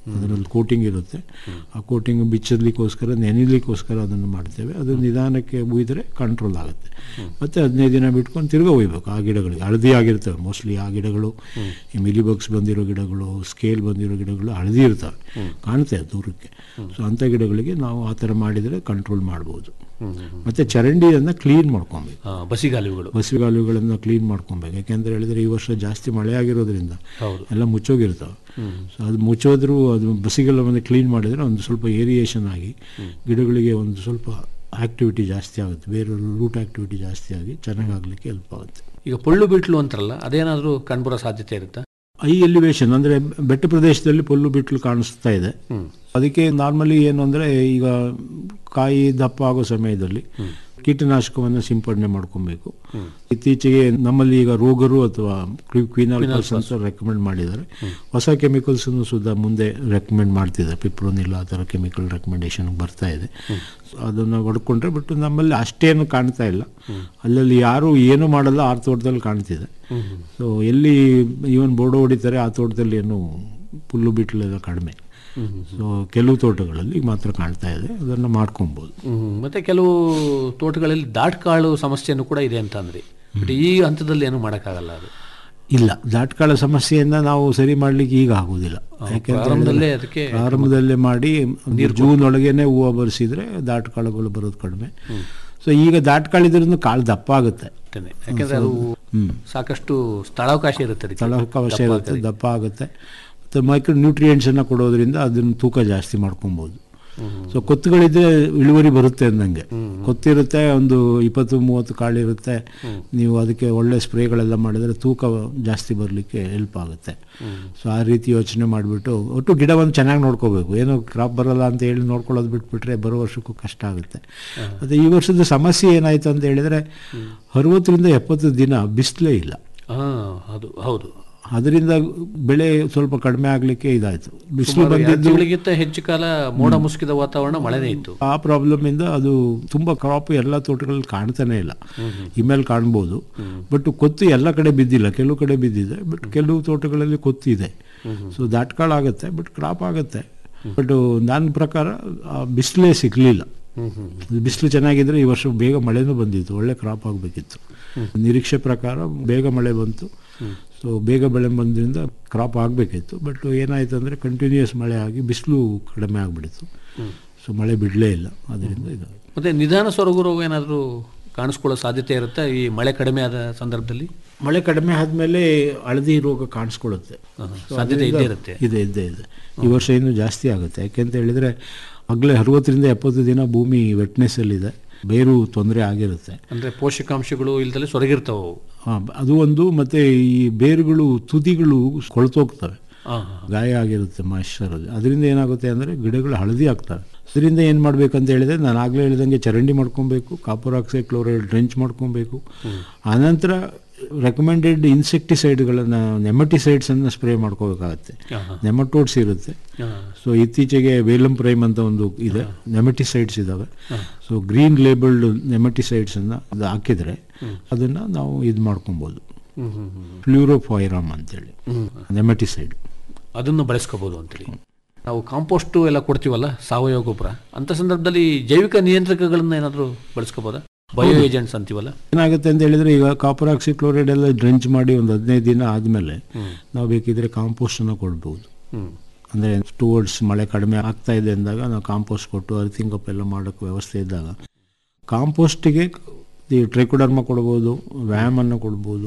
ಅದರಲ್ಲಿ ಕೋಟಿಂಗ್ ಇರುತ್ತೆ ಆ ಕೋಟಿಂಗ್ ಬಿಚ್ಚಲಿಕ್ಕೋಸ್ಕರ ನೆನಿಲಿಕ್ಕೋಸ್ಕರ ಅದನ್ನು ಮಾಡ್ತೇವೆ ಅದು ನಿಧಾನಕ್ಕೆ ಉಯ್ದರೆ ಕಂಟ್ರೋಲ್ ಆಗುತ್ತೆ ಮತ್ತೆ ಹದಿನೈದು ದಿನ ಬಿಟ್ಕೊಂಡು ತಿರ್ಗಾ ಒಯ್ಬೇಕು ಆ ಗಿಡಗಳಿಗೆ ಹಳದಿ ಆಗಿರ್ತವೆ ಮೋಸ್ಟ್ಲಿ ಆ ಗಿಡಗಳು ಈ ಮಿಲಿಬಗ್ಸ್ ಬಂದಿರೋ ಗಿಡಗಳು ಸ್ಕೇಲ್ ಬಂದಿರೋ ಗಿಡಗಳು ಹಳದಿ ಇರ್ತವೆ ಕಾಣ್ತೇವೆ ದೂರಕ್ಕೆ ಸೊ ಅಂಥ ಗಿಡಗಳಿಗೆ ನಾವು ಆ ಥರ ಮಾಡಿದರೆ ಕಂಟ್ರೋಲ್ ಮಾಡ್ಬೋದು ಮತ್ತೆ ಚರಂಡಿಯನ್ನು ಕ್ಲೀನ್ ಮಾಡ್ಕೊಬೇಕು ಆ, ಬಸಿಗಾಲುಗಳು ಬಸಿಗಾಲುಗಳನ್ನು ಕ್ಲೀನ್ ಮಾಡ್ಕೊಬೇಕು ಯಾಕೆಂದ್ರೆ ಹೇಳಿದ್ರೆ ಈ ವರ್ಷ ಜಾಸ್ತಿ ಮಳೆ ಆಗಿರೋದ್ರಿಂದ ಹೌದು. ಎಲ್ಲ ಮುಚ್ಚೋಗಿರ್ತಾವೆ ಸೊ ಅದು ಮುಚ್ಚೋದ್ರೂ ಅದು ಬಸಿಗೆಲ್ಲವನ್ನು ಕ್ಲೀನ್ ಮಾಡಿದರೆ ಒಂದು ಸ್ವಲ್ಪ ಏರಿಯೇಷನ್ ಆಗಿ ಗಿಡಗಳಿಗೆ ಒಂದು ಸ್ವಲ್ಪ ಆಕ್ಟಿವಿಟಿ ಜಾಸ್ತಿ ಆಗುತ್ತೆ ಬೇರೆ ರೂಟ್ ಆಕ್ಟಿವಿಟಿ ಜಾಸ್ತಿ ಆಗಿ ಚೆನ್ನಾಗಾಗಲಿಕ್ಕೆ ಹೆಲ್ಪ್ ಆಗುತ್ತೆ ಈಗ ಪೊಳ್ಳು ಬಿಟ್ಲು ಅಂತಾರಲ್ಲ ಅದೇನಾದರೂ ಕಂಡುಬರೋ ಸಾಧ್ಯತೆ ಇರುತ್ತಾ ಐ ಎಲಿವೇಶನ್ ಅಂದ್ರೆ ಬೆಟ್ಟ ಪ್ರದೇಶದಲ್ಲಿ ಪೊಲ್ಲು ಬಿಟ್ಲು ಕಾಣಿಸ್ತಾ ಇದೆ ಅದಕ್ಕೆ ನಾರ್ಮಲಿ ಏನು ಅಂದ್ರೆ ಈಗ ಕಾಯಿ ದಪ್ಪ ಆಗೋ ಸಮಯದಲ್ಲಿ ಕೀಟನಾಶಕವನ್ನು ಸಿಂಪಡಣೆ ಮಾಡ್ಕೊಬೇಕು ಇತ್ತೀಚೆಗೆ ನಮ್ಮಲ್ಲಿ ಈಗ ರೋಗರು ಅಥವಾ ಕ್ವಿನಾಲ್ ಅಂತ ರೆಕಮೆಂಡ್ ಮಾಡಿದ್ದಾರೆ ಹೊಸ ಕೆಮಿಕಲ್ಸ್ ಸುದ್ದ ಮುಂದೆ ರೆಕಮೆಂಡ್ ಮಾಡ್ತಿದ್ದಾರೆ ಪಿಪ್ರೋನಿಲ್ ಆ ಥರ ಕೆಮಿಕಲ್ ರೆಕಮೆಂಡೇಶನ್ ಬರ್ತಾ ಇದೆ So ಅದನ್ನು ಹೊಡ್ಕೊಂಡ್ರೆ ಬಟ್ ನಮ್ಮಲ್ಲಿ ಅಷ್ಟೇನು ಕಾಣ್ತಾ ಇಲ್ಲ ಅಲ್ಲಲ್ಲಿ ಯಾರು ಏನು ಮಾಡಲ್ಲ ಆ ತೋಟದಲ್ಲಿ ಕಾಣ್ತಿದೆ ಸೊ ಎಲ್ಲಿ ಈವನ್ ಬೋರ್ಡ್ ಹೊಡಿತಾರೆ ಆ ತೋಟದಲ್ಲಿ ಏನು ಪುಲ್ಲು ಬಿಟ್ಲೆಲ್ಲ ಕಡಿಮೆ ಸೊ ಕೆಲವು ತೋಟಗಳಲ್ಲಿ ಮಾತ್ರ ಕಾಣ್ತಾ ಇದೆ ಅದನ್ನು ಮಾಡ್ಕೊಬೋದು ಹ್ಮ್. ಮತ್ತೆ ಕೆಲವು ತೋಟಗಳಲ್ಲಿ ದಾಟ್ಕಾಳು ಸಮಸ್ಯೆನೂ ಕೂಡ ಇದೆ ಅಂತ ಅಂದ್ರಿ ಬಟ್ ಈ ಹಂತದಲ್ಲಿ ಏನು ಮಾಡೋಕ್ಕಾಗಲ್ಲ ಅದು ಇಲ್ಲ ದಾಟ್ಕಾಳ ಸಮಸ್ಯೆಯನ್ನ ನಾವು ಸರಿ ಮಾಡ್ಲಿಕ್ಕೆ ಈಗ ಆಗುದಿಲ್ಲ ಯಾಕೆಂತ ಪ್ರಾರಂಭದಲ್ಲೇ ಹೇಳಿದ್ರೆ ಅದಕ್ಕೆ ಪ್ರಾರಂಭದಲ್ಲೇ ಮಾಡಿ ಒಂದು ಜೂನ್ ಒಳಗೇನೆ ಹೂವು ಬರೆಸಿದ್ರೆ ದಾಟ್ಕಾಳುಗಳು ಬರೋದು ಕಡಿಮೆ ಸೊ ಈಗ ದಾಟ್ಕಾಳಿದ್ರೂ ಕಾಳು ದಪ್ಪ ಆಗುತ್ತೆ ಅಷ್ಟೇನೆ. ಯಾಕೆಂದ್ರೆ ಅದು ಸಾಕಷ್ಟು ಸ್ಥಳಾವಕಾಶ ಇರುತ್ತೆ ಅದಕ್ಕೆ. ಸ್ಥಳಾವಕಾಶ ದಪ್ಪ ಇರುತ್ತೆ ಆಗೋದಕ್ಕೆ. ದಪ್ಪ ಆಗುತ್ತೆ ಮತ್ತು ಮೈಕ್ರೋ ನ್ಯೂಟ್ರಿಯೆಂಟ್ಸನ್ನು ಕೊಡೋದ್ರಿಂದ ಅದನ್ನು ತೂಕ ಜಾಸ್ತಿ ಮಾಡ್ಕೊಬೋದು ಸೊ ಕೊತ್ತುಗಳಿದ್ರೆ ಇಳುವರಿ ಬರುತ್ತೆ ಅಂದಂಗೆ ಕೊತ್ತಿರುತ್ತೆ ಒಂದು ಇಪ್ಪತ್ತು ಮೂವತ್ತು ಕಾಳಿರುತ್ತೆ ನೀವು ಅದಕ್ಕೆ ಒಳ್ಳೆ ಸ್ಪ್ರೇಗಳೆಲ್ಲ ಮಾಡಿದರೆ ತೂಕ ಜಾಸ್ತಿ ಬರಲಿಕ್ಕೆ ಹೆಲ್ಪ್ ಆಗುತ್ತೆ ಸೊ ಆ ರೀತಿ ಯೋಚನೆ ಮಾಡಿಬಿಟ್ಟು ಒಟ್ಟು ಗಿಡವನ್ನು ಚೆನ್ನಾಗಿ ನೋಡ್ಕೋಬೇಕು ಏನೋ ಕ್ರಾಪ್ ಬರಲ್ಲ ಅಂತ ಹೇಳಿ ನೋಡ್ಕೊಳ್ಳೋದು ಬಿಟ್ಬಿಟ್ರೆ ಬರೋ ವರ್ಷಕ್ಕೂ ಕಷ್ಟ ಆಗುತ್ತೆ ಮತ್ತು ಈ ವರ್ಷದ ಸಮಸ್ಯೆ ಏನಾಯಿತು ಅಂತ ಹೇಳಿದರೆ ಅರವತ್ತರಿಂದ ಎಪ್ಪತ್ತು ದಿನ ಬಿಸಿಲೇ ಇಲ್ಲ ಹಾ ಅದು ಹೌದು ಅದರಿಂದ ಬೆಳೆ ಸ್ವಲ್ಪ ಕಡಿಮೆ ಆಗಲಿಕ್ಕೆ ಇದಾಯಿತು ಬಿಸಿಲು ಸುಮಾರು ಎರಡು ಬಂದಿದ್ದು ತಿಂಗಳಿಗಿಂತ ಹೆಚ್ಚು ಕಾಲ ಮೋಡ ಮುಸುಕಿದ ವಾತಾವರಣ ಮಳೆನೇ ಇತ್ತು ಆ ಪ್ರಾಬ್ಲಮ್ ಇಂದ ಅದು ತುಂಬಾ ಕ್ರಾಪ್ ಎಲ್ಲ ತೋಟಗಳಲ್ಲಿ ಕಾಣ್ತಾನೆ ಇಲ್ಲ ಇಮೇಲೆ ಕಾಣ್ಬೋದು ಬಟ್ ಕೊತ್ತು ಎಲ್ಲ ಕಡೆ ಬಿದ್ದಿಲ್ಲ ಕೆಲವು ಕಡೆ ಬಿದ್ದಿದೆ ಬಟ್ ಕೆಲವು ತೋಟಗಳಲ್ಲಿ ಕೊತ್ತು ಇದೆ ಸೊ ದಾಟ್ಕಾಳು ಆಗುತ್ತೆ ಬಟ್ ಕ್ರಾಪ್ ಆಗುತ್ತೆ ಬಟ್ ನನ್ನ ಪ್ರಕಾರ ಬಿಸಿಲೇ ಸಿಗ್ಲಿಲ್ಲ ಬಿಸಿಲು ಚೆನ್ನಾಗಿದ್ರೆ ಈ ವರ್ಷ ಬೇಗ ಮಳೆನೂ ಬಂದಿತ್ತು ಒಳ್ಳೆ ಕ್ರಾಪ್ ಆಗಬೇಕಿತ್ತು ನಿರೀಕ್ಷೆ ಪ್ರಕಾರ ಬೇಗ ಮಳೆ ಬಂತು ಸೊ ಬೇಗ ಬೆಳೆ ಬಂದ್ರಿಂದ ಕ್ರಾಪ್ ಆಗಬೇಕಿತ್ತು ಬಟ್ ಏನಾಯ್ತು ಅಂದರೆ ಕಂಟಿನ್ಯೂಸ್ ಮಳೆ ಆಗಿ ಬಿಸಿಲು ಕಡಿಮೆ ಆಗಿಬಿಡ್ತು ಸೊ ಮಳೆ ಬಿಡಲೇ ಇಲ್ಲ ಅದರಿಂದ ಇದು ಮತ್ತೆ ನಿಧಾನ ಸೊರಗು ರೋಗ ಏನಾದರೂ ಕಾಣಿಸ್ಕೊಳ್ಳೋ ಸಾಧ್ಯತೆ ಇರುತ್ತೆ ಈ ಮಳೆ ಕಡಿಮೆ ಆದ ಸಂದರ್ಭದಲ್ಲಿ ಮಳೆ ಕಡಿಮೆ ಆದಮೇಲೆ ಹಳದಿ ರೋಗ ಕಾಣಿಸ್ಕೊಳ್ಳುತ್ತೆ So ಸಾಧ್ಯತೆ ಅದರಿಂದ- ಇದ್ದೇ ಇರುತ್ತೆ. ಇದೆ ಇದ್ದೇ ಇದೆ ಈ ವರ್ಷ ಇನ್ನೂ ಜಾಸ್ತಿ ಆಗುತ್ತೆ ಯಾಕೆಂತ ಹೇಳಿದ್ರೆ ಆಗಲೇ ಅರವತ್ತರಿಂದ ಎಪ್ಪತ್ತು ದಿನ ಭೂಮಿ ವೆಟ್ನೆಸ್ ಅಲ್ಲಿದೆ ಬೇರು ತೊಂದರೆ ಆಗಿರುತ್ತೆ ಅಂದ್ರೆ ಪೋಷಕಾಂಶಗಳು ಇಲ್ದಲೆ ಸೊರಗಿರ್ತಾವೆ ಅವು. ಆ, ಅದು ಒಂದು ಮತ್ತೆ ಈ ಬೇರುಗಳು ತುದಿಗಳು ಕೊಳ್ತೋಗ್ತವೆ ಆ, ಗಾಯ ಆಗಿರುತ್ತೆ ಮಾಯಿಶ್ಚರಲ್ಲಿ ಅದರಿಂದ ಏನಾಗುತ್ತೆ ಅಂದರೆ ಗಿಡಗಳು ಹಳದಿ ಆಗ್ತವೆ ಅದರಿಂದ ಏನು ಮಾಡಬೇಕಂತ ಹೇಳಿದ್ರೆ ನಾನು ಆಗಲೇ ಹೇಳಿದಂಗೆ ಚರಂಡಿ ಮಾಡ್ಕೊಬೇಕು ಕಾಪರ್ ಆಕ್ಸೈಡ್ ಕ್ಲೋರೈಡ್ ಡ್ರೆಂಚ್ ಮಾಡ್ಕೊಬೇಕು ಆನಂತರ ರೆಕಮೆಂಡೆಡ್ ಇನ್ಸೆಕ್ಟಿಸೈಡ್ಗಳನ್ನು ನೆಮಟಿಸೈಡ್ಸನ್ನು ಸ್ಪ್ರೇ ಮಾಡ್ಕೋಬೇಕಾಗತ್ತೆ ನೆಮಟೋಡ್ಸ್ ಇರುತ್ತೆ ಸೊ ಇತ್ತೀಚೆಗೆ ವೇಲಂ ಪ್ರೈಮ್ ಅಂತ ಒಂದು ಇದೆ ನೆಮಟಿಸೈಡ್ಸ್ ಇದ್ದಾವೆ ಸೊ ಗ್ರೀನ್ ಲೇಬಲ್ಡ್ ನೆಮಟಿಸೈಡ್ಸನ್ನು ಅದು ಹಾಕಿದರೆ ಅದನ್ನು ನಾವು ಇದು ಮಾಡ್ಕೊಬೋದು ಹ್ಮ್, ಹ್ಮ್, ಹ್ಮ್. ಫ್ಲೂರೋಫೈರಾಮ್ ಅಂತೇಳಿ ನೆಮಟಿಸೈಡ್ ಅದನ್ನು ಬಳಸ್ಕೋಬಹುದು ಅಂತೇಳಿ ನಾವು ಕಾಂಪೋಸ್ಟ್ ಎಲ್ಲ ಕೊಡ್ತೀವಲ್ಲ ಸಾವಯವ ಗೊಬ್ಬರ ಅಂತ ಸಂದರ್ಭದಲ್ಲಿ ಜೈವಿಕ ನಿಯಂತ್ರಕಗಳನ್ನ ಏನಾದರೂ ಬಳಸ್ಕೋಬೋದಾ ಬಯೋ ಏಜೆಂಟ್ಸ್ ಅಂತೀವಲ್ಲ ಏನಾಗುತ್ತೆ ಅಂತ ಹೇಳಿದ್ರೆ ಈಗ ಕಾಪರ್ ಆಕ್ಸಿ ಕ್ಲೋರೈಡ್ ಎಲ್ಲ ಡ್ರೆಂಚ್ ಮಾಡಿ ಒಂದು ಹದಿನೈದು ದಿನ ಆದಮೇಲೆ ನಾವು ಬೇಕಿದ್ರೆ ಕಾಂಪೋಸ್ಟನ್ನು ಕೊಡ್ಬೋದು ಹ್ಮ್. ಅಂದರೆ ಟುವರ್ಡ್ಸ್ ಮಳೆ ಕಡಿಮೆ ಆಗ್ತಾ ಇದೆ ಅಂದಾಗ ನಾವು ಕಾಂಪೋಸ್ಟ್ ಕೊಟ್ಟು ಅರ್ತಿಂಗ್ ಅಪ್ ಎಲ್ಲ ಮಾಡೋಕ್ಕೆ ವ್ಯವಸ್ಥೆ ಇದ್ದಾಗ ಕಾಂಪೋಸ್ಟಿಗೆ ಈ ಟ್ರೈಕೋಡರ್ಮ ಕೊಡ್ಬೋದು ವ್ಯಾಮನ್ನು ಕೊಡ್ಬೋದು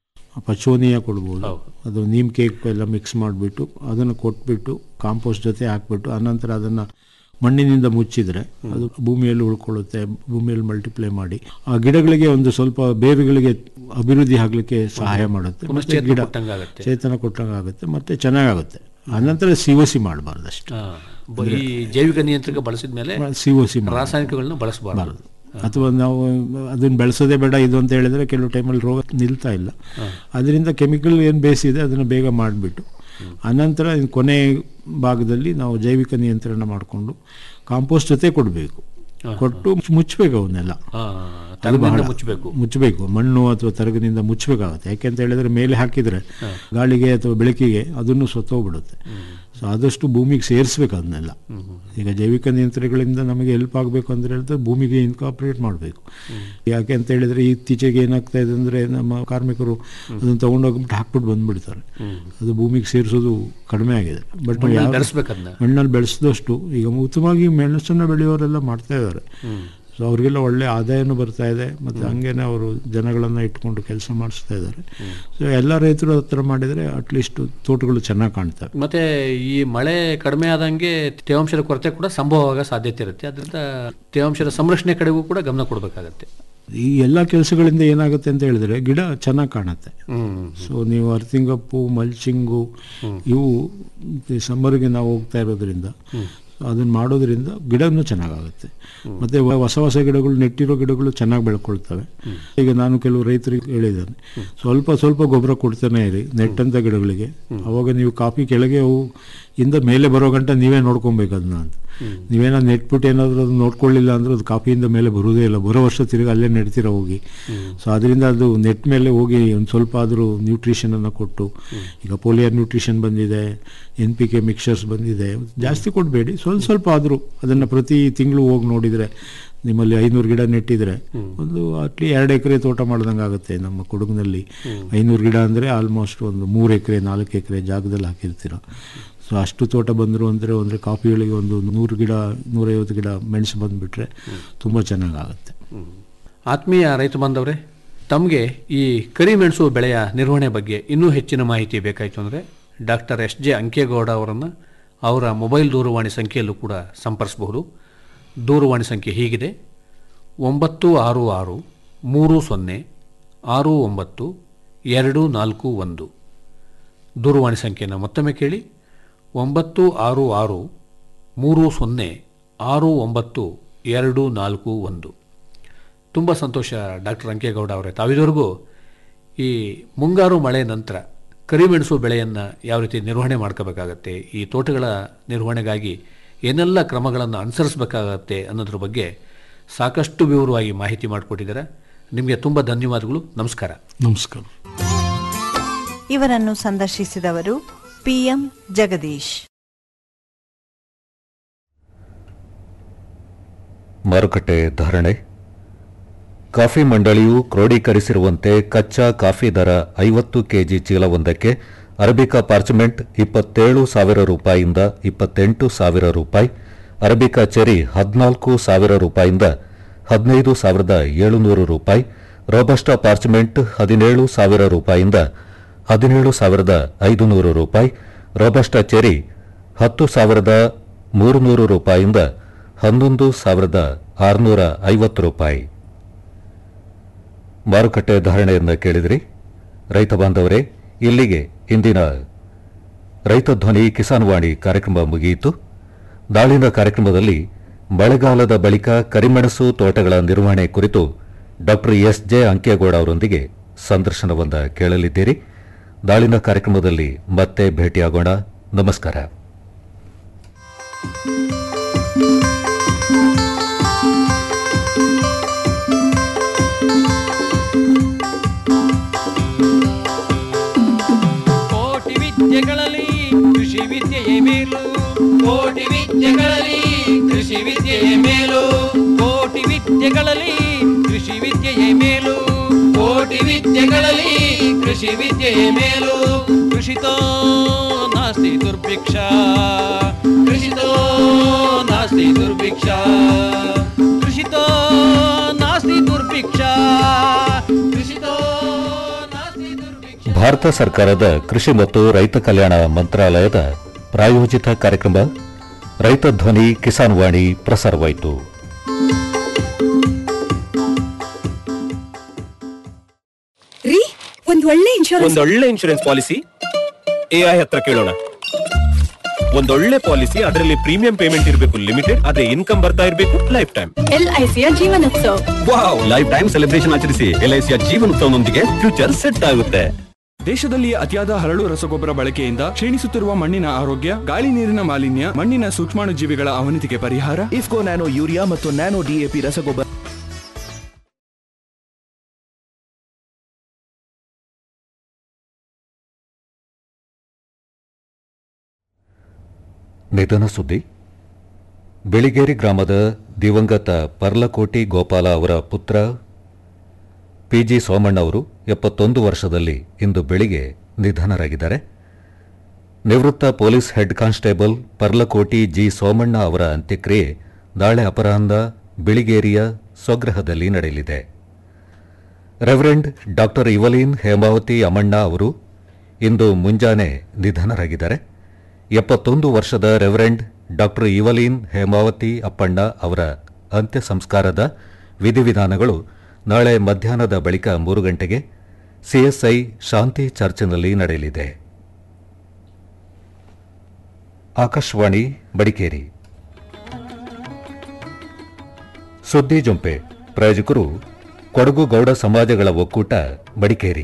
ಪಚೋನಿಯ ಕೊಡ್ಬೋದು ಅದು ನೀಮ್ ಕೇಕ್ ಎಲ್ಲ ಮಿಕ್ಸ್ ಮಾಡಿಬಿಟ್ಟು ಅದನ್ನು ಕೊಟ್ಬಿಟ್ಟು ಕಾಂಪೋಸ್ಟ್ ಜೊತೆ ಹಾಕ್ಬಿಟ್ಟು ಅನಂತರ ಅದನ್ನು ಮಣ್ಣಿನಿಂದ ಮುಚ್ಚಿದ್ರೆ ಅದು ಭೂಮಿಯಲ್ಲಿ ಉಳ್ಕೊಳ್ಳುತ್ತೆ ಭೂಮಿಯಲ್ಲಿ ಮಲ್ಟಿಪ್ಲೈ ಮಾಡಿ ಆ ಗಿಡಗಳಿಗೆ ಒಂದು ಸ್ವಲ್ಪ ಬೇರುಗಳಿಗೆ ಅಭಿವೃದ್ಧಿ ಆಗಲಿಕ್ಕೆ ಸಹಾಯ ಮಾಡುತ್ತೆ ಮತ್ತೆ ಪುನಶ್ಚೇತನ ಗಿಡ ಕೊಟ್ಟಂಗಾಗತ್ತೆ. ಚೇತನ ಕೊಟ್ಟಂಗಾಗುತ್ತೆ ಮತ್ತೆ ಚೆನ್ನಾಗಾಗುತ್ತೆ ಅನಂತರ ಸಿ ಒ ಸಿ ಮಾಡಬಾರ್ದು ಅಷ್ಟೇ ಆ, ಬ- ಈ ಜೈವಿಕ ನಿಯಂತ್ರಕ ಬಳಸಿದ ಮೇಲೆ ಸಿ ಒ ಸಿ ರಾಸಾಯನಿಕಗಳನ್ನ ಬಳಸಬಾರದು ಅಥವಾ ನಾವು ಅದನ್ನ ಬೆಳೆಸೋದೇ ಬೇಡ ಇದು ಅಂತ ಹೇಳಿದ್ರೆ ಕೆಲವು ಟೈಮಲ್ಲಿ ರೋಗ ನಿಲ್ತಾ ಇಲ್ಲ ಅದರಿಂದ ಕೆಮಿಕಲ್ ಏನು ಬೇಸಿದೆ ಅದನ್ನು ಬೇಗ ಮಾಡಿಬಿಟ್ಟು ಅನಂತರ ಇನ್ನು ಕೊನೆ ಭಾಗದಲ್ಲಿ ನಾವು ಜೈವಿಕ ನಿಯಂತ್ರಣ ಮಾಡಿಕೊಂಡು ಕಾಂಪೋಸ್ಟ್ ಜೊತೆ ಕೊಡಬೇಕು ಕೊಟ್ಟು ಮುಚ್ಚಬೇಕು ಅವನ್ನೆಲ್ಲ ಅದು ತರಗಿನಿಂದ ಬಹಳ ಮುಚ್ಚಬೇಕು ಮುಚ್ಚಬೇಕು ಮಣ್ಣು ಅಥವಾ ತರಗಿನಿಂದ ಮುಚ್ಚಬೇಕಾಗುತ್ತೆ ಯಾಕೆಂತ ಹೇಳಿದ್ರೆ ಮೇಲೆ ಹಾಕಿದರೆ ಗಾಳಿಗೆ ಅಥವಾ ಬೆಳಕಿಗೆ ಅದನ್ನು ಸತ್ತೋಗ್ಬಿಡುತ್ತೆ ಸೊ ಆದಷ್ಟು ಭೂಮಿಗೆ ಸೇರಿಸ್ಬೇಕು ಅದನ್ನೆಲ್ಲ ಈಗ ಜೈವಿಕ ನಿಯಂತ್ರಣಗಳಿಂದ ನಮಗೆ ಹೆಲ್ಪ್ ಆಗಬೇಕು ಅಂತ ಹೇಳಿದ್ರೆ ಭೂಮಿಗೆ ಇನ್ಕಾಪ್ರೇಟ್ ಮಾಡಬೇಕು ಯಾಕೆ ಅಂತ ಹೇಳಿದ್ರೆ ಇತ್ತೀಚೆಗೆ ಏನಾಗ್ತಾ ಇದೆ ಅಂದರೆ ನಮ್ಮ ಕಾರ್ಮಿಕರು ಅದನ್ನು ತೊಗೊಂಡೋಗ್ಬಿಟ್ಟು ಹಾಕ್ಬಿಟ್ಟು ಬಂದ್ಬಿಡ್ತಾರೆ ಅದು ಭೂಮಿಗೆ ಸೇರಿಸೋದು ಕಡಿಮೆ ಆಗಿದೆ ಬಟ್ ಮಣ್ಣಲ್ಲಿ ಬೆಳೆಸ್ಬೇಕು ಅದನ್ನ. ಮಣ್ಣಲ್ಲಿ ಬೆಳೆಸಿದಷ್ಟು ಈಗ ಉತ್ತಮವಾಗಿ ಮೆಣಸನ್ನು ಬೆಳೆಯೋರೆಲ್ಲ ಮಾಡ್ತಾ ಇದ್ದಾರೆ ಸೊ ಅವರಿಗೆಲ್ಲ ಒಳ್ಳೆ ಆದಾಯನೂ ಬರ್ತಾ ಇದೆ ಮತ್ತು ಹಂಗೇನೆ ಅವರು ಜನಗಳನ್ನು ಇಟ್ಕೊಂಡು ಕೆಲಸ ಮಾಡಿಸ್ತಾ ಇದ್ದಾರೆ ಸೊ ಎಲ್ಲ ರೈತರು ಆ ಥರ ಮಾಡಿದರೆ ಅಟ್ಲೀಸ್ಟ್ ತೋಟಗಳು ಚೆನ್ನಾಗಿ ಕಾಣ್ತವೆ ಮತ್ತೆ ಈ ಮಳೆ ಕಡಿಮೆ ಆದಂಗೆ ತೇವಾಂಶದ ಕೊರತೆ ಕೂಡ ಸಂಭವ ಆಗೋ ಸಾಧ್ಯತೆ ಇರುತ್ತೆ ಅದರಿಂದ ತೇವಾಂಶದ ಸಂರಕ್ಷಣೆ ಕಡೆಗೂ ಕೂಡ ಗಮನ ಕೊಡಬೇಕಾಗತ್ತೆ ಈ ಎಲ್ಲ ಕೆಲಸಗಳಿಂದ ಏನಾಗುತ್ತೆ ಅಂತ ಹೇಳಿದ್ರೆ ಗಿಡ ಚೆನ್ನಾಗಿ ಕಾಣುತ್ತೆ ಸೊ ನೀವು ಅರ್ತಿಂಗಪ್ಪು ಮಲ್ಚಿಂಗು ಇವು ಸಮ್ಮರ್ಗೆ ನಾವು ಹೋಗ್ತಾ ಇರೋದ್ರಿಂದ ಅದನ್ನು ಮಾಡೋದ್ರಿಂದ ಗಿಡನೂ ಚೆನ್ನಾಗಾಗುತ್ತೆ ಮತ್ತು ಹೊಸ ಹೊಸ ಗಿಡಗಳು ನೆಟ್ಟಿರೋ ಗಿಡಗಳು ಚೆನ್ನಾಗಿ ಬೆಳ್ಕೊಳ್ತವೆ ಈಗ ನಾನು ಕೆಲವು ರೈತರಿಗೆ ಹೇಳಿದ್ದೇನೆ ಸ್ವಲ್ಪ ಸ್ವಲ್ಪ ಗೊಬ್ಬರ ಕೊಡ್ತಾನೆ ಇರಿ ನೆಟ್ಟಂಥ ಗಿಡಗಳಿಗೆ ಅವಾಗ ನೀವು ಕಾಫಿ ಕೆಳಗೆ ಅವು ಇಂದ ಮೇಲೆ ಬರೋ ಗಂಟ ನೀವೇ ನೋಡ್ಕೊಬೇಕು ಅದನ್ನ ಅಂತ ನೀವೇನೋ ನೆಟ್ಬಿಟ್ಟು ಏನಾದರೂ ಅದು ನೋಡ್ಕೊಳ್ಳಿಲ್ಲ ಅಂದ್ರೆ ಅದು ಕಾಫಿಯಿಂದ ಮೇಲೆ ಬರುವುದೇ ಇಲ್ಲ ಬರೋ ವರ್ಷ ತಿರುಗಿ ಅಲ್ಲೇ ನೆಡ್ತೀರ ಹೋಗಿ ಸೊ ಅದರಿಂದ ಅದು ನೆಟ್ ಮೇಲೆ ಹೋಗಿ ಒಂದು ಸ್ವಲ್ಪ ಆದರೂ ನ್ಯೂಟ್ರಿಷನನ್ನು ಕೊಟ್ಟು ಈಗ ಪೋಲಿಯರ್ ನ್ಯೂಟ್ರಿಷನ್ ಬಂದಿದೆ ಎನ್ ಪಿ ಕೆ ಮಿಕ್ಸರ್ಸ್ ಬಂದಿದೆ ಜಾಸ್ತಿ ಕೊಡಬೇಡಿ ಸ್ವಲ್ಪ ಸ್ವಲ್ಪ ಆದರೂ ಅದನ್ನು ಪ್ರತಿ ತಿಂಗಳು ಹೋಗಿ ನೋಡಿದರೆ ನಿಮ್ಮಲ್ಲಿ ಐನೂರು ಗಿಡ ನೆಟ್ಟಿದ್ರೆ ಒಂದು ಅಟ್ಲಿ ಎರಡು ಎಕರೆ ತೋಟ ಮಾಡ್ದಂಗೆ ಆಗುತ್ತೆ ನಮ್ಮ ಕೊಡಗಿನಲ್ಲಿ ಐನೂರು ಗಿಡ ಅಂದರೆ ಆಲ್ಮೋಸ್ಟ್ ಒಂದು ಮೂರು ಎಕರೆ ನಾಲ್ಕು ಎಕರೆ ಜಾಗದಲ್ಲಿ ಹಾಕಿರ್ತೀರ ಸೊ ಅಷ್ಟು ತೋಟ ಬಂದರು ಅಂದರೆ ಅಂದರೆ ಕಾಫಿಗಳಿಗೆ ಒಂದು ನೂರು ಗಿಡ ನೂರೈವತ್ತು ಗಿಡ ಮೆಣಸು ಬಂದುಬಿಟ್ರೆ ತುಂಬ ಚೆನ್ನಾಗಾಗುತ್ತೆ ಆತ್ಮೀಯ ರೈತ ಬಾಂಧವರೇ ತಮಗೆ ಈ ಕರಿಮೆಣಸು ಬೆಳೆಯ ನಿರ್ವಹಣೆ ಬಗ್ಗೆ ಇನ್ನೂ ಹೆಚ್ಚಿನ ಮಾಹಿತಿ ಬೇಕಾಯಿತು ಅಂದರೆ ಡಾಕ್ಟರ್ ಎಸ್ ಜೆ ಅಂಕೇಗೌಡ ಅವರನ್ನು ಅವರ ಮೊಬೈಲ್ ದೂರವಾಣಿ ಸಂಖ್ಯೆಯಲ್ಲೂ ಕೂಡ ಸಂಪರ್ಸಬಹುದು ದೂರವಾಣಿ ಸಂಖ್ಯೆ ಹೀಗಿದೆ ಒಂಬತ್ತು ಆರು ಆರು ಮೂರು ಸೊನ್ನೆ ಆರು ಒಂಬತ್ತು ಎರಡು ನಾಲ್ಕು ಒಂದು ದೂರವಾಣಿ ಸಂಖ್ಯೆಯನ್ನು ಮತ್ತೊಮ್ಮೆ ಕೇಳಿ ಒಂಬತ್ತು ಆರು ಆರು ಮೂರು ಸೊನ್ನೆ ಆರು ಒಂಬತ್ತು ಎರಡು ನಾಲ್ಕು ಒಂದು ತುಂಬ ಸಂತೋಷ ಡಾಕ್ಟರ್ ಅಂಕೇಗೌಡ ಅವರೇ ತಾವಿದವರೆಗೂ ಈ ಮುಂಗಾರು ಮಳೆ ನಂತರ ಕರಿಮೆಣಸು ಬೆಳೆಯನ್ನು ಯಾವ ರೀತಿ ನಿರ್ವಹಣೆ ಮಾಡ್ಕೋಬೇಕಾಗತ್ತೆ ಈ ತೋಟಗಳ ನಿರ್ವಹಣೆಗಾಗಿ ಏನೆಲ್ಲ ಕ್ರಮಗಳನ್ನು ಅನುಸರಿಸಬೇಕಾಗತ್ತೆ ಅನ್ನೋದ್ರ ಬಗ್ಗೆ ಸಾಕಷ್ಟು ವಿವರವಾಗಿ ಮಾಹಿತಿ ಮಾಡಿಕೊಟ್ಟಿದ್ದಾರೆ ನಿಮಗೆ ತುಂಬ ಧನ್ಯವಾದಗಳು ನಮಸ್ಕಾರ ನಮಸ್ಕಾರ ಇವರನ್ನು ಸಂದರ್ಶಿಸಿದವರು ಪಿಎಂ ಜಗದೀಶ್ ಮಾರುಕಟ್ಟೆ ಧಾರಣೆ ಕಾಫಿ ಮಂಡಳಿಯು ಕ್ರೋಢೀಕರಿಸಿರುವಂತೆ ಕಚ್ಚಾ ಕಾಫಿ ದರ ಐವತ್ತು ಕೆಜಿ ಚೀಲವೊಂದಕ್ಕೆ ಅರಬಿಕಾ ಪಾರ್ಚಮೆಂಟ್ ಇಪ್ಪತ್ತೇಳು ಸಾವಿರ ರೂಪಾಯಿಯಿಂದ ಇಪ್ಪತ್ತೆಂಟು ಸಾವಿರ ರೂಪಾಯಿ ಅರಬಿಕಾ ಚೆರಿ ಹದಿನಾಲ್ಕು ಸಾವಿರ ರೂಪಾಯಿಯಿಂದ ಹದಿನೈದು ಸಾವಿರದ ಏಳುನೂರು ರೂಪಾಯಿ ರೋಬಸ್ಟಾ ಪಾರ್ಚಮೆಂಟ್ ಹದಿನೇಳು ಸಾವಿರ ರೂಪಾಯಿಯಿಂದ ಹದಿನೇಳು ಸಾವಿರದ ಐದುನೂರು ರೂಪಾಯಿ ರೋಬಸ್ಟಾ ಚೆರಿ ಹತ್ತು ಸಾವಿರದ ಮೂರುನೂರು ರೂಪಾಯಿಯಿಂದ ಹನ್ನೊಂದು ಸಾವಿರದ ಆರುನೂರ ಐವತ್ತು ರೂಪಾಯಿ ಮಾರುಕಟ್ಟೆ ಧಾರಣೆಯನ್ನು ಕೇಳಿದ್ರಿ ರೈತ ಬಾಂಧವರೇ ಇಲ್ಲಿಗೆ ಇಂದಿನ ರೈತ ಧ್ವನಿ ಕಿಸಾನ್ ವಾಣಿ ಕಾರ್ಯಕ್ರಮ ಮುಗಿಯಿತು ನಾಳಿನ ಕಾರ್ಯಕ್ರಮದಲ್ಲಿ ಮಳೆಗಾಲದ ಬಳಿಕ ಕರಿಮೆಣಸು ತೋಟಗಳ ನಿರ್ವಹಣೆ ಕುರಿತು ಡಾಕ್ಟರ್ ಎಸ್ ಜೆ ಅಂಕೇಗೌಡ ಅವರೊಂದಿಗೆ ಸಂದರ್ಶನವನ್ನ ಕೇಳಲಿದ್ದೀರಿ ನಾಳಿನ ಕಾರ್ಯಕ್ರಮದಲ್ಲಿ ಮತ್ತೆ ಭೇಟಿಯಾಗೋಣ ನಮಸ್ಕಾರ ಕೋಟಿ ವಿದ್ಯೆಗಳಲ್ಲಿ ಕೃಷಿ ವಿದ್ಯೆಯೇ ಮೇಲು ಕೋಟಿ ವಿದ್ಯೆಗಳಲ್ಲಿ ಕೃಷಿ ವಿದ್ಯೆಯೇ ಮೇಲು ಕೋಟಿ ವಿದ್ಯೆಗಳಲ್ಲಿ ಕೃಷಿ ವಿದ್ಯೆಯೇ ಮೇಲು ಕೋಟಿ ವಿದ್ಯೆಗಳಲ್ಲಿ ಕೃಷಿ ವಿದ್ಯೆಯೇ ಮೇಲು ಕೃಷಿತೋ ನಾಸ್ತಿ ದುರ್ಭಿಕ್ಷ ಕೃಷಿತೋ ನಾಸ್ತಿ ದುರ್ಭಿಕ್ಷ ಕೃಷಿತೋ ನಾಸ್ತಿ ದುರ್ಭಿಕ್ಷ ಕೃಷಿತೋ ನಾಸ್ತಿ ದುರ್ಭಿಕ್ಷ ಭಾರತ ಸರ್ಕಾರದ ಕೃಷಿ ಮತ್ತು ರೈತ ಕಲ್ಯಾಣ ಮಂತ್ರಾಲಯದ ಪ್ರಾಯೋಜಿತ ಕಾರ್ಯಕ್ರಮ ರೈತ ಧ್ವನಿ ಕಿಸಾನ್ ವಾಣಿ ಪ್ರಸಾರವಾಯಿತು ರೀ ಒಂದ್ ಒಳ್ಳೆ ಇನ್ಶೂರೆನ್ಸ್ ಒಂದೊಳ್ಳೆ ಇನ್ಶೂರೆನ್ಸ್ ಪಾಲಿಸಿ ಎಐ ಹತ್ರ ಕೇಳೋಣ ಒಂದೊಳ್ಳೆ ಪಾಲಿಸಿ ಅದರಲ್ಲಿ ಪ್ರೀಮಿಯಂ ಪೇಮೆಂಟ್ ಇರಬೇಕು ಲಿಮಿಟೆಡ್ ಅದೇ ಇನ್ಕಮ್ ಬರ್ತಾ ಇರಬೇಕು ಲೈಫ್ ಟೈಮ್ ಎಲ್ಐಸಿಯ ಜೀವನೋತ್ಸವ ವಾವ್ ಲೈಫ್ ಟೈಮ್ ಸೆಲೆಬ್ರೇಷನ್ ಆಚರಿಸಿ ಎಲ್ಐಸಿಯ ಜೀವನೋತ್ಸವನೊಂದಿಗೆ ಫ್ಯೂಚರ್ ಸೆಟ್ ಆಗುತ್ತೆ ದೇಶದಲ್ಲಿ ಅತಿಯಾದ ಹರಳು ರಸಗೊಬ್ಬರ ಬಳಕೆಯಿಂದ ಕ್ಷೀಣಿಸುತ್ತಿರುವ ಮಣ್ಣಿನ ಆರೋಗ್ಯ ಗಾಳಿ ನೀರಿನ ಮಾಲಿನ್ಯ ಮಣ್ಣಿನ ಸೂಕ್ಷ್ಮಾಣುಜೀವಿಗಳ ಅವನತಿಗೆ ಪರಿಹಾರ ಇಫ್ಕೋ ನ್ಯಾನೋ ಯೂರಿಯಾ ಮತ್ತು ನ್ಯಾನೋ ಡಿಎಪಿ ರಸಗೊಬ್ಬರ ನಿಧನ ಸುದ್ದಿ ಬೆಳಿಗೇರಿ ಗ್ರಾಮದ ದಿವಂಗತ ಪರ್ಲಕೋಟಿ ಗೋಪಾಲ ಅವರ ಪುತ್ರ ಪಿಜಿ ಸೋಮಣ್ಣ ಅವರು ಎಪ್ಪತ್ತೊಂದು ವರ್ಷದಲ್ಲಿ ಇಂದು ಬೆಳಿಗ್ಗೆ ನಿಧನರಾಗಿದ್ದಾರೆ ನಿವೃತ್ತ police head constable Parlakoti G Somanna ಅವರ ಅಂತ್ಯಕ್ರಿಯೆ ನಾಳೆ ಅಪರಾಹ್ನ ಬಿಳಿಗೇರಿಯ ಸ್ವಗೃಹದಲ್ಲಿ ನಡೆಯಲಿದೆ reverend doctor Evelyn Hemavathi Amanna ಅವರು ಇಂದು ಮುಂಜಾನೆ ನಿಧನರಾಗಿದ್ದಾರೆ ಎಪ್ಪತ್ತೊಂದು ವರ್ಷದ reverend doctor Evelyn Hemavathi Appanna ಅವರ ಅಂತ್ಯ ಸಂಸ್ಕಾರದ ವಿಧಿವಿಧಾನಗಳು ನಾಳೆ ಮಧ್ಯಾಹ್ನದ ಬಳಿಕ ಮೂರು ಗಂಟೆಗೆ ಸಿಎಸ್ಐ ಶಾಂತಿ ಚರ್ಚ್ನಲ್ಲಿ ನಡೆಯಲಿದೆ ಆಕಾಶವಾಣಿ ಬಡಿಕೇರಿ ಸುದ್ದಿ ಜೊಂಪೆ ಪ್ರಾಯೋಜಕರು ಕೊಡಗು ಗೌಡ ಸಮಾಜಗಳ ಒಕ್ಕೂಟ ಮಡಿಕೇರಿ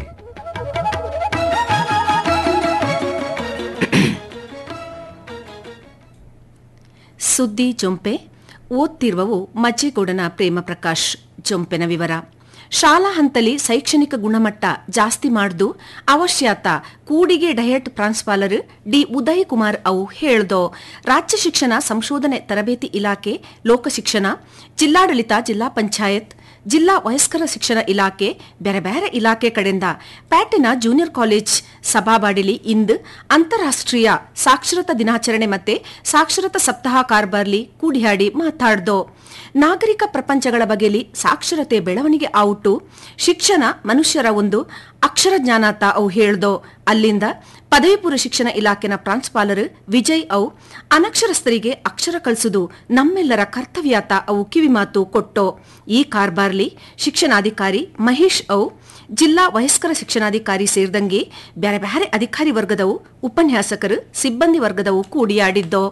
ಸುದ್ದಿ ಜೊಂಪೆ ಓದ್ತಿರುವವು ಮಜ್ಜೆಗೌಡನ ಪ್ರೇಮ ಪ್ರಕಾಶ್ ಜೊಂಪೆನ ವಿವರ ಶಾಲಾ ಹಂತಲಿ ಶೈಕ್ಷಣಿಕ ಗುಣಮಟ್ಟ ಜಾಸ್ತಿ ಮಾಡ್ದು ಅವಶ್ಯತ ಕೂಡಿಗೆ ಡಯಟ್ ಪ್ರಾನ್ಸ್ಪಾಲರ್ ಡಿ ಉದಯ್ ಕುಮಾರ್ ಅವು ಹೇಳ್ದೋ ರಾಜ್ಯ ಶಿಕ್ಷಣ ಸಂಶೋಧನೆ ತರಬೇತಿ ಇಲಾಖೆ ಲೋಕಶಿಕ್ಷಣ ಜಿಲ್ಲಾಡಳಿತ ಜಿಲ್ಲಾ ಪಂಚಾಯತ್ ಜಿಲ್ಲಾ ವಯಸ್ಕರ ಶಿಕ್ಷಣ ಇಲಾಖೆ ಬೇರೆ ಬೇರೆ ಇಲಾಖೆ ಕಡೆಯಿಂದ ಪ್ಯಾಟಿನ ಜೂನಿಯರ್ ಕಾಲೇಜ್ ಸಭಾಬಾಡಿಲಿ ಇಂದು ಅಂತಾರಾಷ್ಟ್ರೀಯ ಸಾಕ್ಷರತಾ ದಿನಾಚರಣೆ ಮತ್ತೆ ಸಾಕ್ಷರತಾ ಸಪ್ತಾಹ ಕಾರ್ಬಾರ್ಲಿ ಕೂಡಿಯಾಡಿ ಮಾತಾಡ್ದೋ ನಾಗರಿಕ ಪ್ರಪಂಚಗಳ ಬಗೆಲಿ ಸಾಕ್ಷರತೆ ಬೆಳವಣಿಗೆ ಆವುಟು ಶಿಕ್ಷಣ ಮನುಷ್ಯರ ಒಂದು ಅಕ್ಷರ ಜ್ಞಾನಾತ ಅವು ಹೇಳ್ದೋ ಅಲ್ಲಿಂದ ಪದವಿ ಪೂರ್ವ ಶಿಕ್ಷಣ ಇಲಾಖೆನ ಪ್ರಾಂಶುಪಾಲರ್ ವಿಜಯ್ ಅವು ಅನಕ್ಷರಸ್ಥರಿಗೆ ಅಕ್ಷರ ಕಲಿಸುವುದು ನಮ್ಮೆಲ್ಲರ ಕರ್ತವ್ಯಾತ ಅವು ಕಿವಿಮಾತು ಕೊಟ್ಟೋ ಈ ಕಾರ್ಬಾರ್ಲಿ ಶಿಕ್ಷಣಾಧಿಕಾರಿ ಮಹೇಶ್ ಅವು ಜಿಲ್ಲಾ ವಯಸ್ಕರ ಶಿಕ್ಷಣಾಧಿಕಾರಿ ಸೇರಿದಂಗೆ ಬ್ಯಾರೆ ಬ್ಯಾರೆ ಅಧಿಕಾರಿ ವರ್ಗದವು ಉಪನ್ಯಾಸಕರು ಸಿಬ್ಬಂದಿ ವರ್ಗದವು ಕೂಡಿಯಾಡಿದ್ದೋ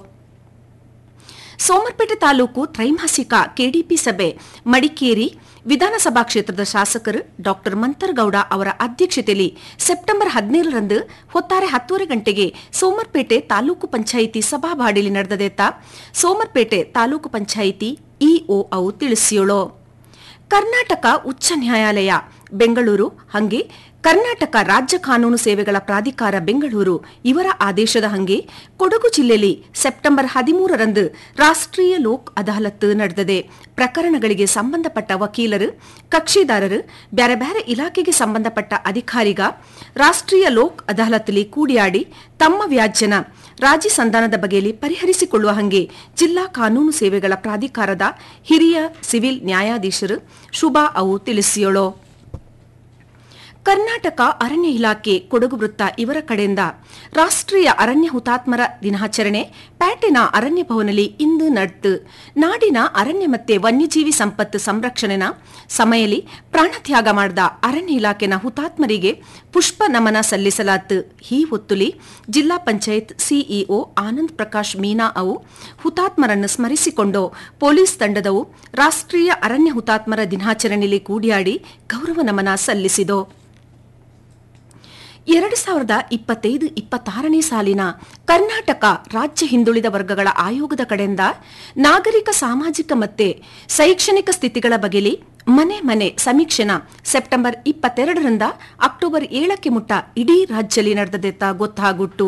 ಸೋಮರ್ಪೇಟೆ ತಾಲೂಕು ತ್ರೈಮಾಸಿಕ ಕೆಡಿಪಿ ಸಭೆ ಮಡಿಕೇರಿ ವಿಧಾನಸಭಾ ಕ್ಷೇತ್ರದ ಶಾಸಕರು ಡಾಕ್ಟರ್ ಮಂತರ್ಗೌಡ ಅವರ ಅಧ್ಯಕ್ಷತೆಯಲ್ಲಿ ಸೆಪ್ಟೆಂಬರ್ ಹದಿನೇಳರಂದು ಹೊತ್ತಾರೆ ಹತ್ತೂವರೆ ಗಂಟೆಗೆ ಸೋಮರ್ಪೇಟೆ ತಾಲೂಕು ಪಂಚಾಯಿತಿ ಸಭಾಬಾಡಿಲಿ ನಡೆದದೆತ್ತ ಸೋಮರ್ಪೇಟೆ ತಾಲೂಕು ಪಂಚಾಯಿತಿ ಇಒ ಅವು ತಿಳಿಸಿಯೋಳು ಕರ್ನಾಟಕ ಉಚ್ಚ ನ್ಯಾಯಾಲಯ ಬೆಂಗಳೂರು ಹಂಗೆ ಕರ್ನಾಟಕ ರಾಜ್ಯ ಕಾನೂನು ಸೇವೆಗಳ ಪ್ರಾಧಿಕಾರ ಬೆಂಗಳೂರು ಇವರ ಆದೇಶದ ಹಂಗೆ ಕೊಡಗು ಜಿಲ್ಲೆಯಲ್ಲಿ ಸೆಪ್ಟೆಂಬರ್ ಹದಿಮೂರರಂದು ರಾಷ್ಟ್ರೀಯ ಲೋಕ್ ಅದಾಲತ್ ನಡೆದಿದೆ ಪ್ರಕರಣಗಳಿಗೆ ಸಂಬಂಧಪಟ್ಟ ವಕೀಲರು ಕಕ್ಷಿದಾರರು ಬ್ಯಾರೆ ಬ್ಯಾರೆ ಇಲಾಖೆಗೆ ಸಂಬಂಧಪಟ್ಟ ಅಧಿಕಾರಿಗ ರಾಷ್ಟ್ರೀಯ ಲೋಕ್ ಅದಾಲತ್ಲಿ ಕೂಡಿಯಾಡಿ ತಮ್ಮ ವ್ಯಾಜ್ಯನ ರಾಜಿ ಸಂಧಾನದ ಬಗೆಯಲ್ಲಿ ಪರಿಹರಿಸಿಕೊಳ್ಳುವ ಹಂಗೆ ಜಿಲ್ಲಾ ಕಾನೂನು ಸೇವೆಗಳ ಪ್ರಾಧಿಕಾರದ ಹಿರಿಯ ಸಿವಿಲ್ ನ್ಯಾಯಾಧೀಶರು ಶುಭಾ ಅವು ತಿಳಿಸಿಯೋಳು ಕರ್ನಾಟಕ ಅರಣ್ಯ ಇಲಾಖೆ ಕೊಡಗು ವೃತ್ತ ಇವರ ಕಡೆಯಿಂದ ರಾಷ್ಟ್ರೀಯ ಅರಣ್ಯ ಹುತಾತ್ಮರ ದಿನಾಚರಣೆ ಪ್ಯಾಟಿನ ಅರಣ್ಯ ಭವನದಲ್ಲಿ ಇಂದು ನಡೆದು ನಾಡಿನ ಅರಣ್ಯ ಮತ್ತೆ ವನ್ಯಜೀವಿ ಸಂಪತ್ತು ಸಂರಕ್ಷಣೆನ ಸಮಯಲಿ ಪ್ರಾಣತ್ಯಾಗ ಮಾಡಿದ ಅರಣ್ಯ ಇಲಾಖೆನ ಹುತಾತ್ಮರಿಗೆ ಪುಷ್ಪ ನಮನ ಸಲ್ಲಿಸಲಾತು ಈ ಹೊತ್ತುಲಿ ಜಿಲ್ಲಾ ಪಂಚಾಯತ್ ಸಿಇಒ ಆನಂದ್ ಪ್ರಕಾಶ್ ಮೀನಾ ಅವು ಹುತಾತ್ಮರನ್ನು ಸ್ಮರಿಸಿಕೊಂಡು ಪೊಲೀಸ್ ತಂಡದವು ರಾಷ್ಟ್ರೀಯ ಅರಣ್ಯ ಹುತಾತ್ಮರ ದಿನಾಚರಣೆಯಲ್ಲಿ ಕೂಡಿಯಾಡಿ ಗೌರವ ನಮನ ಸಲ್ಲಿಸಿದೋ ಎರಡು ಸಾವಿರದ ಇಪ್ಪತ್ತೈದು ಇಪ್ಪತ್ತಾರನೇ ಸಾಲಿನ ಕರ್ನಾಟಕ ರಾಜ್ಯ ಹಿಂದುಳಿದ ವರ್ಗಗಳ ಆಯೋಗದ ಕಡೆಯಿಂದ ನಾಗರಿಕ ಸಾಮಾಜಿಕ ಮತ್ತೆ ಶೈಕ್ಷಣಿಕ ಸ್ಥಿತಿಗಳ ಬಗೆಲಿ ಮನೆ ಮನೆ ಸಮೀಕ್ಷೆನ ಸೆಪ್ಟೆಂಬರ್ ಇಪ್ಪತ್ತೆರಡರಿಂದ ಅಕ್ಟೋಬರ್ ಏಳಕ್ಕೆ ಮುಟ್ಟ ಇಡೀ ರಾಜ್ಯದಲ್ಲಿ ನಡೆದದೆತ್ತ ಗೊತ್ತಾಗುಟ್ಟು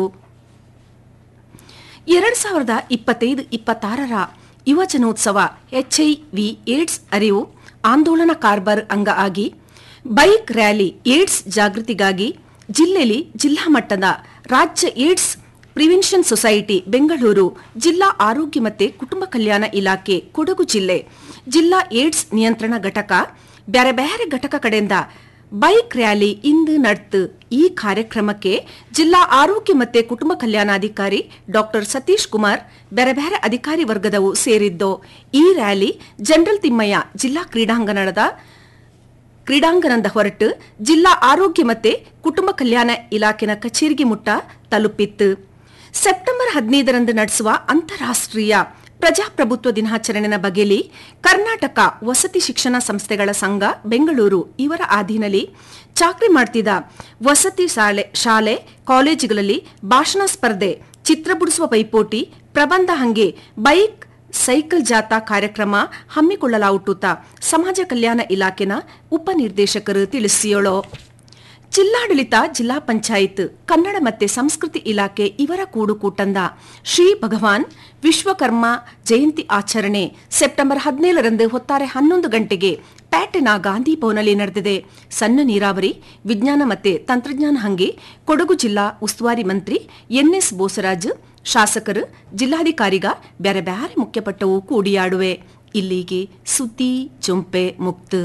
ಎರಡು ಸಾವಿರದ ಇಪ್ಪತ್ತೈದು ಇಪ್ಪತ್ತಾರರ ಯುವಜನೋತ್ಸವ ಎಚ್ಐವಿ ಏಡ್ಸ್ ಅರಿವು ಆಂದೋಲನ ಕಾರ್ಬಾರ್ ಅಂಗ ಆಗಿ ಬೈಕ್ ರ್ಯಾಲಿ ಏಡ್ಸ್ ಜಾಗೃತಿಗಾಗಿ ಜಿಲ್ಲೆಯಲ್ಲಿ ಜಿಲ್ಲಾ ಮಟ್ಟದ ರಾಜ್ಯ ಏಡ್ಸ್ ಪ್ರಿವೆನ್ಷನ್ ಸೊಸೈಟಿ ಬೆಂಗಳೂರು ಜಿಲ್ಲಾ ಆರೋಗ್ಯ ಮತ್ತು ಕುಟುಂಬ ಕಲ್ಯಾಣ ಇಲಾಖೆ ಕೊಡಗು ಜಿಲ್ಲೆ ಜಿಲ್ಲಾ ಏಡ್ಸ್ ನಿಯಂತ್ರಣ ಘಟಕ ಬ್ಯಾರೆ ಬ್ಯಾರೆ ಘಟಕ ಕಡೆಯಿಂದ ಬೈಕ್ ರ್ಯಾಲಿ ಇಂದು ನಡೆತು ಈ ಕಾರ್ಯಕ್ರಮಕ್ಕೆ ಜಿಲ್ಲಾ ಆರೋಗ್ಯ ಮತ್ತು ಕುಟುಂಬ ಕಲ್ಯಾಣಾಧಿಕಾರಿ ಡಾಕ್ಟರ್ ಸತೀಶ್ ಕುಮಾರ್ ಬೇರೆ ಬೇರೆ ಅಧಿಕಾರಿ ವರ್ಗದವು ಸೇರಿದ್ದು ಈ ರ್ಯಾಲಿ ಜನರಲ್ ತಿಮ್ಮಯ್ಯ ಜಿಲ್ಲಾ ಕ್ರೀಡಾಂಗಣದ ಕ್ರೀಡಾಂಗಣದ ಹೊರಟು ಜಿಲ್ಲಾ ಆರೋಗ್ಯ ಮತ್ತೆ ಕುಟುಂಬ ಕಲ್ಯಾಣ ಇಲಾಖೆನ ಕಚೇರಿಗೆ ಮುಟ್ಟ ತಲುಪಿತ್ತು ಸೆಪ್ಟೆಂಬರ್ ಹದಿನೈದರಂದು ನಡೆಸುವ ಅಂತಾರಾಷ್ಟ್ರೀಯ ಪ್ರಜಾಪ್ರಭುತ್ವ ದಿನಾಚರಣೆನ ಬಗೆಯಲ್ಲಿ ಕರ್ನಾಟಕ ವಸತಿ ಶಿಕ್ಷಣ ಸಂಸ್ಥೆಗಳ ಸಂಘ ಬೆಂಗಳೂರು ಇವರ ಅಧೀನಲ್ಲಿ ಚಾಕ್ರಿ ಮಾಡ್ತಿದ್ದ ವಸತಿ ಶಾಲೆ ಶಾಲೆ ಕಾಲೇಜುಗಳಲ್ಲಿ ಭಾಷಣ ಸ್ಪರ್ಧೆ ಚಿತ್ರ ಬಿಡಿಸುವ ಪೈಪೋಟಿ ಪ್ರಬಂಧ ಹಂಗೆ ಬೈಕ್ ಸೈಕಲ್ ಜಾಥಾ ಕಾರ್ಯಕ್ರಮ ಹಮ್ಮಿಕೊಳ್ಳಲಾಗುತ್ತ ಸಮಾಜ ಕಲ್ಯಾಣ ಇಲಾಖೆನ ಉಪನಿರ್ದೇಶಕರು ತಿಳಿಸಿಯೋಳು ಜಿಲ್ಲಾಡಳಿತ ಜಿಲ್ಲಾ ಪಂಚಾಯತ್ ಕನ್ನಡ ಮತ್ತೆ ಸಂಸ್ಕೃತಿ ಇಲಾಖೆ ಇವರ ಕೂಡುಕೂಟಂದ ಶ್ರೀ ಭಗವಾನ್ ವಿಶ್ವಕರ್ಮ ಜಯಂತಿ ಆಚರಣೆ ಸೆಪ್ಟೆಂಬರ್ ಹದಿನೇಳರಂದು ಹೊತ್ತಾರೆ ಹನ್ನೊಂದು ಗಂಟೆಗೆ ಪ್ಯಾಟಿನ ಗಾಂಧಿ ಭವನಲ್ಲಿ ನಡೆದಿದೆ ಸಣ್ಣ ನೀರಾವರಿ ವಿಜ್ಞಾನ ಮತ್ತೆ ತಂತ್ರಜ್ಞಾನ ಹಂಗೆ ಕೊಡಗು ಜಿಲ್ಲಾ ಉಸ್ತುವಾರಿ ಮಂತ್ರಿ ಎನ್ಎಸ್ ಬೋಸರಾಜ್ ಶಾಸಕರು ಜಿಲ್ಲಾಧಿಕಾರಿಗ ಬ್ಯಾರೆ ಬ್ಯಾರೆ ಮುಖ್ಯಪಟ್ಟವು ಕೂಡಿಯಾಡುವೆ ಇಲ್ಲಿಗೆ ಸುದ್ದಿ ಜೊಂಪೆ ಮುಕ್ತ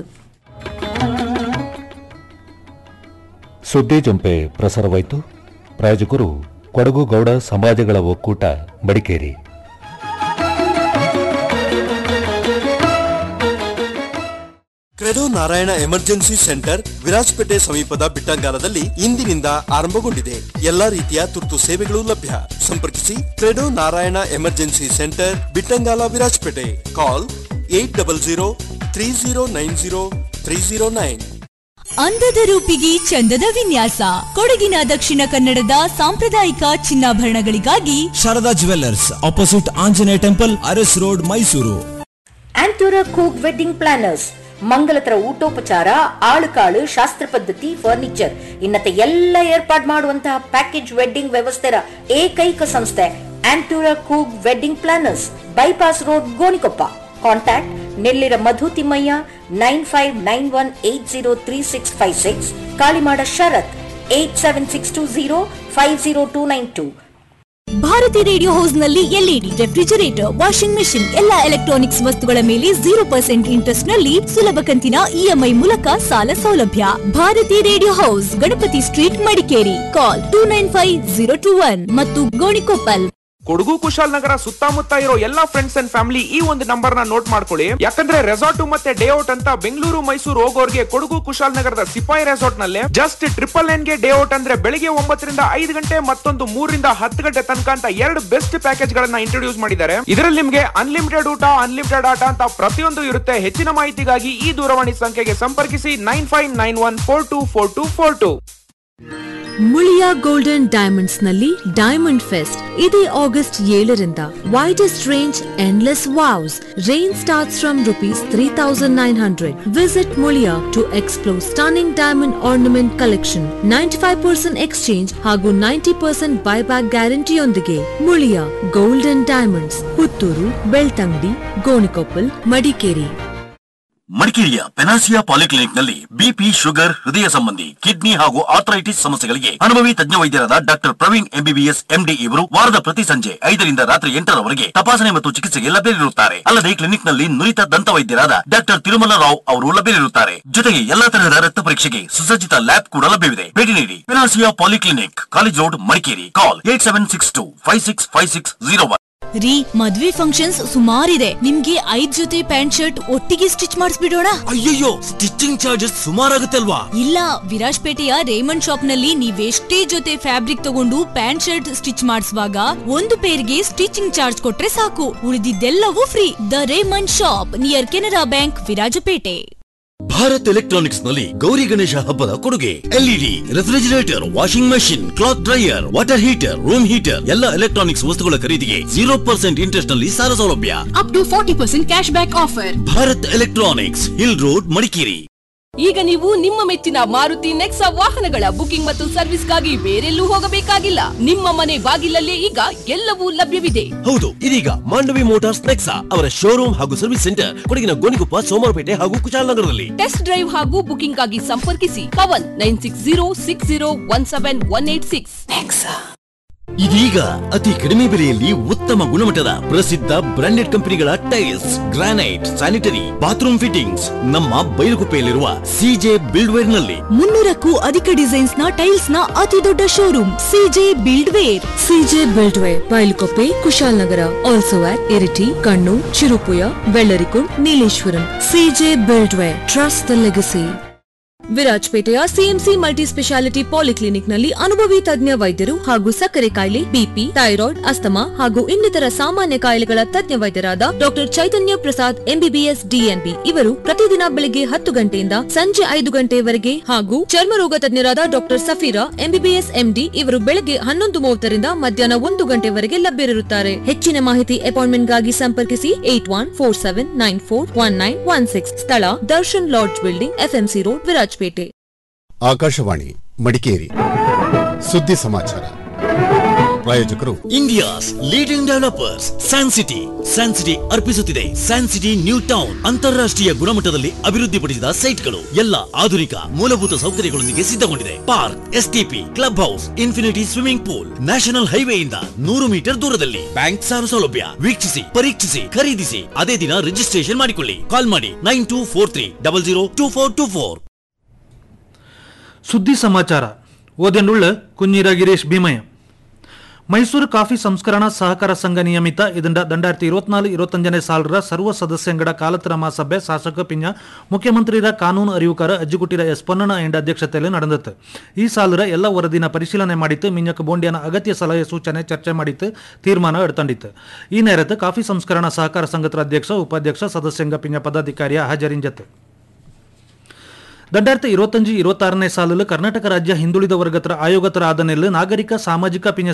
ಸುದ್ದಿ ಜಂಪೆ ಪ್ರಸಾರವಾಯಿತು ಪ್ರಾಯೋಜಕರು ಕೊಡಗು ಗೌಡ ಸಮಾಜಗಳ ಒಕ್ಕೂಟ Madikeri Credo Narayana emergency centre Virajpet ಸಮೀಪದ ಬಿಟ್ಟಂಗಾಲದಲ್ಲಿ ಇಂದಿನಿಂದ ಆರಂಭಗೊಂಡಿದೆ ಎಲ್ಲಾ ರೀತಿಯ ತುರ್ತು ಸೇವೆಗಳು ಲಭ್ಯ ಸಂಪರ್ಕಿಸಿ Credo Narayana emergency centre Bittangala Virajpet call eight double zero three zero nine zero three zero nine ಅಂದದ ರೂಪಿಗೆ ಚಂದದ ವಿನ್ಯಾಸ ಕೊಡಗಿನ ದಕ್ಷಿಣ ಕನ್ನಡದ ಸಾಂಪ್ರದಾಯಿಕ ಚಿನ್ನಾಭರಣಗಳಿಗಾಗಿ Sharada jewellers opposite Anjaneya temple Aras road Mysuru Antora ಕೂಕ್ ವೆಡ್ಡಿಂಗ್ ಪ್ಲಾನರ್ಸ್ ಮಂಗಲತರ ಊಟೋಪಚಾರ ಆಳುಕಾಳು ಶಾಸ್ತ್ರ ಪದ್ಧತಿ ಫರ್ನಿಚರ್ ಇನ್ನತೆ ಎಲ್ಲ ಏರ್ಪಾಡು ಮಾಡುವಂತಹ ಪ್ಯಾಕೇಜ್ ವೆಡ್ಡಿಂಗ್ ವ್ಯವಸ್ಥೆಯ ಏಕೈಕ ಸಂಸ್ಥೆ ಆಂಟೂರ ಕೂಗ್ wedding planners bypass road Gonikoppa contact Nellira Madhu Thimmaiah nine five nine one eight zero three six five six Kalimada Sharath eight seven six two zero five zero two nine two Bharathi radio house ನಲ್ಲಿ ಎಲ್ಇಡಿ ರೆಫ್ರಿಜರೇಟರ್ ವಾಷಿಂಗ್ ಮೆಷಿನ್ ಎಲ್ಲಾ electronics ವಸ್ತುಗಳ ಮೇಲೆ zero percent interest ನಲ್ಲಿ ಸುಲಭ ಕಂತಿನ EMI ಮೂಲಕ ಸಾಲ ಸೌಲಭ್ಯ Bharathi radio house Ganapathi street Madikeri call two nine five zero two one ಮತ್ತು ಗೋಣಿಕೊಪ್ಪಲ್ ಕೊಡಗು ಕುಶಾಲನಗರ ಸುತ್ತಮುತ್ತ ಇರೋ ಎಲ್ಲಾ ಫ್ರೆಂಡ್ಸ್ ಅಂಡ್ ಫ್ಯಾಮಿಲಿ ಈ ಒಂದು ನಂಬರ್ ನ ನೋಟ್ ಮಾಡ್ಕೊಳ್ಳಿ ಯಾಕಂದ್ರೆ ರೆಸಾರ್ಟ್ ಮತ್ತೆ ಡೇ ಔಟ್ ಅಂತ ಬೆಂಗಳೂರು ಮೈಸೂರು ಹೋಗೋರ್ಗೆ ಕೊಡಗು ಕುಶಾಲನಗರದ ಸಿಪಾಯಿ ರೆಸಾರ್ಟ್ ನಲ್ಲಿ ಜಸ್ಟ್ ಟ್ರಿಪಲ್ ನೈನ್ ಗೆ ಡೇ ಔಟ್ ಅಂದ್ರೆ ಬೆಳಿಗ್ಗೆ ಒಂಬತ್ತರಿಂದ ಐದು ಗಂಟೆ ಮತ್ತೊಂದು ಮೂರರಿಂದ ಹತ್ತು ಗಂಟೆ ತನಕ ಅಂತ ಎರಡು ಬೆಸ್ಟ್ ಪ್ಯಾಕೇಜ್ ಗಳನ್ನ ಇಂಟ್ರೊಡ್ಯೂಸ್ ಮಾಡಿದ್ದಾರೆ ಇದರಲ್ಲಿ ನಿಮ್ಗೆ ಅನ್ಲಿಮಿಟೆಡ್ ಊಟ ಅನ್ಲಿಮಿಟೆಡ್ ಆಟ ಅಂತ ಪ್ರತಿಯೊಂದು ಇರುತ್ತೆ ಹೆಚ್ಚಿನ ಮಾಹಿತಿಗಾಗಿ ಈ ದೂರವಾಣಿ ಸಂಖ್ಯೆಗೆ ಸಂಪರ್ಕಿಸಿ nine five nine one four two four two four two Muliya golden diamonds ನಲ್ಲಿ ಡೈಮಂಡ್ ಫೆಸ್ಟ್ ಇದೇ ಆಗಸ್ಟ್ ಏಳರಿಂದ widest range endless wows range starts from rupees three thousand nine hundred visit Muliya to explore stunning diamond ornament collection ninety five percent exchange ಹಾಗೂ ninety percent buyback ಗ್ಯಾರಂಟಿಯೊಂದಿಗೆ Muliya golden diamonds Puttur Belthangady Gonikoppal Madikeri ಮಡಿಕೇರಿಯ Panacea polyclinic ನಲ್ಲಿ BP sugar ಹೃದಯ ಸಂಬಂಧಿ kidney ಹಾಗೂ arthritis ಸಮಸ್ಯೆಗಳಿಗೆ ಅನುಭವಿ ತಜ್ಞ ವೈದ್ಯರಾದ ಡಾಕ್ಟರ್ ಪ್ರವೀಣ್ ಎಂಬಿಬಿಎಸ್ ಎಂಡಿ ಇವರು ವಾರದ ಪ್ರತಿ ಸಂಜೆ ಐದರಿಂದ ರಾತ್ರಿ ಎಂಟರವರೆಗೆ ತಪಾಸಣೆ ಮತ್ತು ಚಿಕಿತ್ಸೆಗೆ ಲಭ್ಯರಿರುತ್ತಾರೆ ಅಲ್ಲದೆ ಕ್ಲಿನಿಕ್ ನಲ್ಲಿ ನುರಿತ ದಂತ ವೈದ್ಯರಾದ ಡಾಕ್ಟರ್ ತಿರುಮಲ ರಾವ್ ಅವರು ಲಭ್ಯರಿರುತ್ತಾರೆ ಜೊತೆಗೆ ಎಲ್ಲಾ ತರಹದ ರಕ್ತ ಪರೀಕ್ಷೆಗೆ ಸುಸಜ್ಜಿತ ಲ್ಯಾಬ್ ಕೂಡ ಲಭ್ಯವಿದೆ ಭೇಟಿ ನೀಡಿ Panacea polyclinic college road Madikeri call eight seven six two five six five six zero one ರೀ ಮದ್ವೆ ಫಂಕ್ಷನ್ಸ್ ಸುಮಾರಿದೆ ನಿಮ್ಗೆ ಐದ್ ಜೊತೆ ಪ್ಯಾಂಟ್ ಶರ್ಟ್ ಒಟ್ಟಿಗೆ ಸ್ಟಿಚ್ ಮಾಡಿಸ್ಬಿಡೋಣ ಅಯ್ಯಯ್ಯೋ ಸ್ಟಿಚಿಂಗ್ ಚಾರ್ಜಸ್ ಸುಮಾರಾಗುತ್ತೆ ಅಲ್ವಾ ಇಲ್ಲ ವಿರಾಜ್ಪೇಟೆಯ ರೇಮಂಡ್ ಶಾಪ್ ನಲ್ಲಿ ನೀವೆಷ್ಟೇ ಜೊತೆ ಫ್ಯಾಬ್ರಿಕ್ ತಗೊಂಡು ಪ್ಯಾಂಟ್ ಶರ್ಟ್ ಸ್ಟಿಚ್ ಮಾಡಿಸುವಾಗ ಒಂದು ಪೇರ್ಗೆ ಸ್ಟಿಚಿಂಗ್ ಚಾರ್ಜ್ ಕೊಟ್ರೆ ಸಾಕು ಉಳಿದಿದ್ದೆಲ್ಲವೂ free the Raymond shop near Canara bank Virajpet Bharat electronics ನಲ್ಲಿ ಗೌರಿ ಗಣೇಶ ಹಬ್ಬದ ಕೊಡುಗೆ LED refrigerator washing machine cloth dryer water heater room heater ಎಲ್ಲ ಎಲೆಕ್ಟ್ರಾನಿಕ್ಸ್ ವಸ್ತುಗಳ ಖರೀದಿಗೆ ಜೀರೋ ಪರ್ಸೆಂಟ್ ಇಂಟ್ರೆಸ್ಟ್ ನಲ್ಲಿ ಸಾಲ ಸೌಲಭ್ಯ up to forty percent cash back offer Bharat electronics hill road Madikeri ಈಗ ನೀವು ನಿಮ್ಮ ಮೆಚ್ಚಿನ ಮಾರುತಿ ನೆಕ್ಸಾ ವಾಹನಗಳ ಬುಕಿಂಗ್ ಮತ್ತು ಸರ್ವಿಸ್ಗಾಗಿ ಬೇರೆಲ್ಲೂ ಹೋಗಬೇಕಾಗಿಲ್ಲ ನಿಮ್ಮ ಮನೆ ಬಾಗಿಲಲ್ಲೇ ಈಗ ಎಲ್ಲವೂ ಲಭ್ಯವಿದೆ ಹೌದು ಇದೀಗ ಮಾಂಡವಿ ಮೋಟಾರ್ಸ್ ನೆಕ್ಸಾ ಅವರ ಶೋರೂಮ್ ಹಾಗೂ ಸರ್ವಿಸ್ ಸೆಂಟರ್ ಕೊಡಗಿನ ಗೋಣಿಕೊಪ್ಪ ಸೋಮವಾರಪೇಟೆ ಹಾಗೂ ಕುಶಾಲನಗರದಲ್ಲಿ ಟೆಸ್ಟ್ ಡ್ರೈವ್ ಹಾಗೂ ಬುಕಿಂಗ್ ಆಗಿ ಸಂಪರ್ಕಿಸಿ Pavan nine six zero six zero one seven one eight six ಇದೀಗ ಅತಿ ಕಡಿಮೆ ಬೆಲೆಯಲ್ಲಿ ಉತ್ತಮ ಗುಣಮಟ್ಟದ ಪ್ರಸಿದ್ಧ ಬ್ರಾಂಡೆಡ್ ಕಂಪನಿಗಳ tiles granite sanitary bathroom fittings ನಮ್ಮ ಬೈಲುಗುಪ್ಪೆಯಲ್ಲಿರುವ ಸಿಜೆ ಬಿಲ್ಡ್ವೇರ್ ನಲ್ಲಿ ಮುನ್ನೂರಕ್ಕೂ ಅಧಿಕ ಡಿಸೈನ್ಸ್ ನ ಟೈಲ್ಸ್ ನ ಅತಿ ದೊಡ್ಡ showroom CJ buildware CJ buildware Bylakuppe Kushalnagar also at Iritty Kannur Cherupuzha Vellarikundu Nileshwaram CJ buildware trust the legacy ವಿರಾಜ್ಪೇಟೆಯ ಸಿಎಂಸಿ ಮಲ್ಟಿ ಸ್ಪೆಷಾಲಿಟಿ ಪಾಲಿಕ್ಲಿನಿಕ್ ನಲ್ಲಿ ಅನುಭವಿ ತಜ್ಞ ವೈದ್ಯರು ಹಾಗೂ ಸಕ್ಕರೆ ಕಾಯಿಲೆ ಬಿಪಿ ಥೈರಾಯ್ಡ್ ಅಸ್ತಮಾ ಹಾಗೂ ಇನ್ನಿತರ ಸಾಮಾನ್ಯ ಕಾಯಿಲೆಗಳ ತಜ್ಞ ವೈದ್ಯರಾದ doctor Chaitanya Prasad MBBS DNB ಇವರು ಪ್ರತಿದಿನ ಬೆಳಿಗ್ಗೆ ಹತ್ತು ಗಂಟೆಯಿಂದ ಸಂಜೆ ಐದು ಗಂಟೆಯವರೆಗೆ ಹಾಗೂ ಚರ್ಮರೋಗ ತಜ್ಞರಾದ ಡಾಕ್ಟರ್ ಸಫೀರಾ ಎಂಬಿಬಿಎಸ್ ಎಂಡಿ ಇವರು ಬೆಳಗ್ಗೆ ಹನ್ನೊಂದು ಮೂವತ್ತರಿಂದ ಮಧ್ಯಾಹ್ನ ಒಂದು ಗಂಟೆವರೆಗೆ ಲಭ್ಯರಿರುತ್ತಾರೆ ಹೆಚ್ಚಿನ ಮಾಹಿತಿ ಅಪಾಯಿಂಟ್ಮೆಂಟ್ಗಾಗಿ ಸಂಪರ್ಕಿಸಿ eight one four seven nine four one nine one six ಸ್ಥಳ Darshan lodge building FMC road Virajpet Akashvani Madikeri ಸುದ್ದಿ ಸಮಾಚಾರ ಪ್ರಾಯೋಜಕರು India's leading developers San City San City ಅರ್ಪಿಸುತ್ತಿದೆ ಸ್ಯಾನ್ ಸಿಟಿ ನ್ಯೂ ಟೌನ್ ಅಂತಾರಾಷ್ಟ್ರೀಯ ಗುಣಮಟ್ಟದಲ್ಲಿ ಅಭಿವೃದ್ಧಿಪಡಿಸಿದ ಸೈಟ್ಗಳು ಎಲ್ಲ ಆಧುನಿಕ ಮೂಲಭೂತ ಸೌಕರ್ಯಗಳೊಂದಿಗೆ ಸಿದ್ಧಗೊಂಡಿದೆ park STP club house infinity swimming pool national ಹೈವೇಯಿಂದ ನೂರು ಮೀಟರ್ ದೂರದಲ್ಲಿ ಬ್ಯಾಂಕ್ ಸಾಲ ಸೌಲಭ್ಯ ವೀಕ್ಷಿಸಿ ಪರೀಕ್ಷಿಸಿ ಖರೀದಿಸಿ ಅದೇ ದಿನ ರಿಜಿಸ್ಟ್ರೇಷನ್ ಮಾಡಿಕೊಳ್ಳಿ ಕಾಲ್ ಮಾಡಿ nine two four three double zero two four two four ಸುದ್ದಿ ಸಮಾಚಾರ ಓದೆಂಡುಳ್ಳ ಕುഞ്ഞിರ ಗಿರೀಶ್ ಭೀಮಯ್ಯ ಮೈಸೂರು ಕಾಫಿ ಸಂಸ್ಕರಣಾ ಸಹಕಾರ ಸಂಘ ನಿಯಮಿತ ಇದರಿಂದ ದಂಡಾಯಿರത്തി ഇരുപത്തിനാല് ഇരുപത്തഞ്ചನೇ ಸಾಲರ ಸರ್ವ ಸದಸ್ಯಂಗಡ ಕಾಲತ್ರ ಮಹಾಸಭೆ ಶಾಸಕ ಪಿಂಜ ಮುಖ್ಯಮಂತ್ರಿರ ಕಾನೂನು ಅರಿವುಕಾರ ಅಜ್ಜಿಗುಟ್ಟಿರ ಎಸ್ ಪೊನ್ನಣ್ಣ ಎಂಡ ಅಧ್ಯಕ್ಷತೆಯಲ್ಲಿ ನಡೆದಿತ್ತು ಈ ಸಾಲರ ಎಲ್ಲ ವರದಿನ ಪರಿಶೀಲನೆ ಮಾಡಿತ್ತು ಮಿಂಜಕ ಬೋಂಡಿಯನ ಅಗತ್ಯ ಸಲಹೆ ಸೂಚನೆ ಚರ್ಚೆ ಮಾಡಿತ್ತು ತೀರ್ಮಾನ ಎಡ್ತಂಡಿತ್ತು ಈ ನೇರത്ത് ಕಾಫಿ ಸಂಸ್ಕರಣಾ ಸಹಕಾರ ಸಂಘದ ಅಧ್ಯಕ್ಷ ಉಪಾಧ್ಯಕ್ಷ ಸದಸ್ಯಂಗ ಪಿಂಜ ಪದಾಧಿಕಾರಿಯ ಹಾಜರಿಂಜತ್ತು രണ്ടായിരത്തി ഇരുപത്തഞ്ച് ഇരുപത്തി ആറിനെ സാലിൽ കർണാടക രാജ്യ ಹಿಂದುಳಿದ ವರ್ಗತರ ಆಯೋಗತರ ಆದನೆಲ್ ನಾಗರಿಕ ಸಾಮಾಜಿಕ ಪಿಂಜ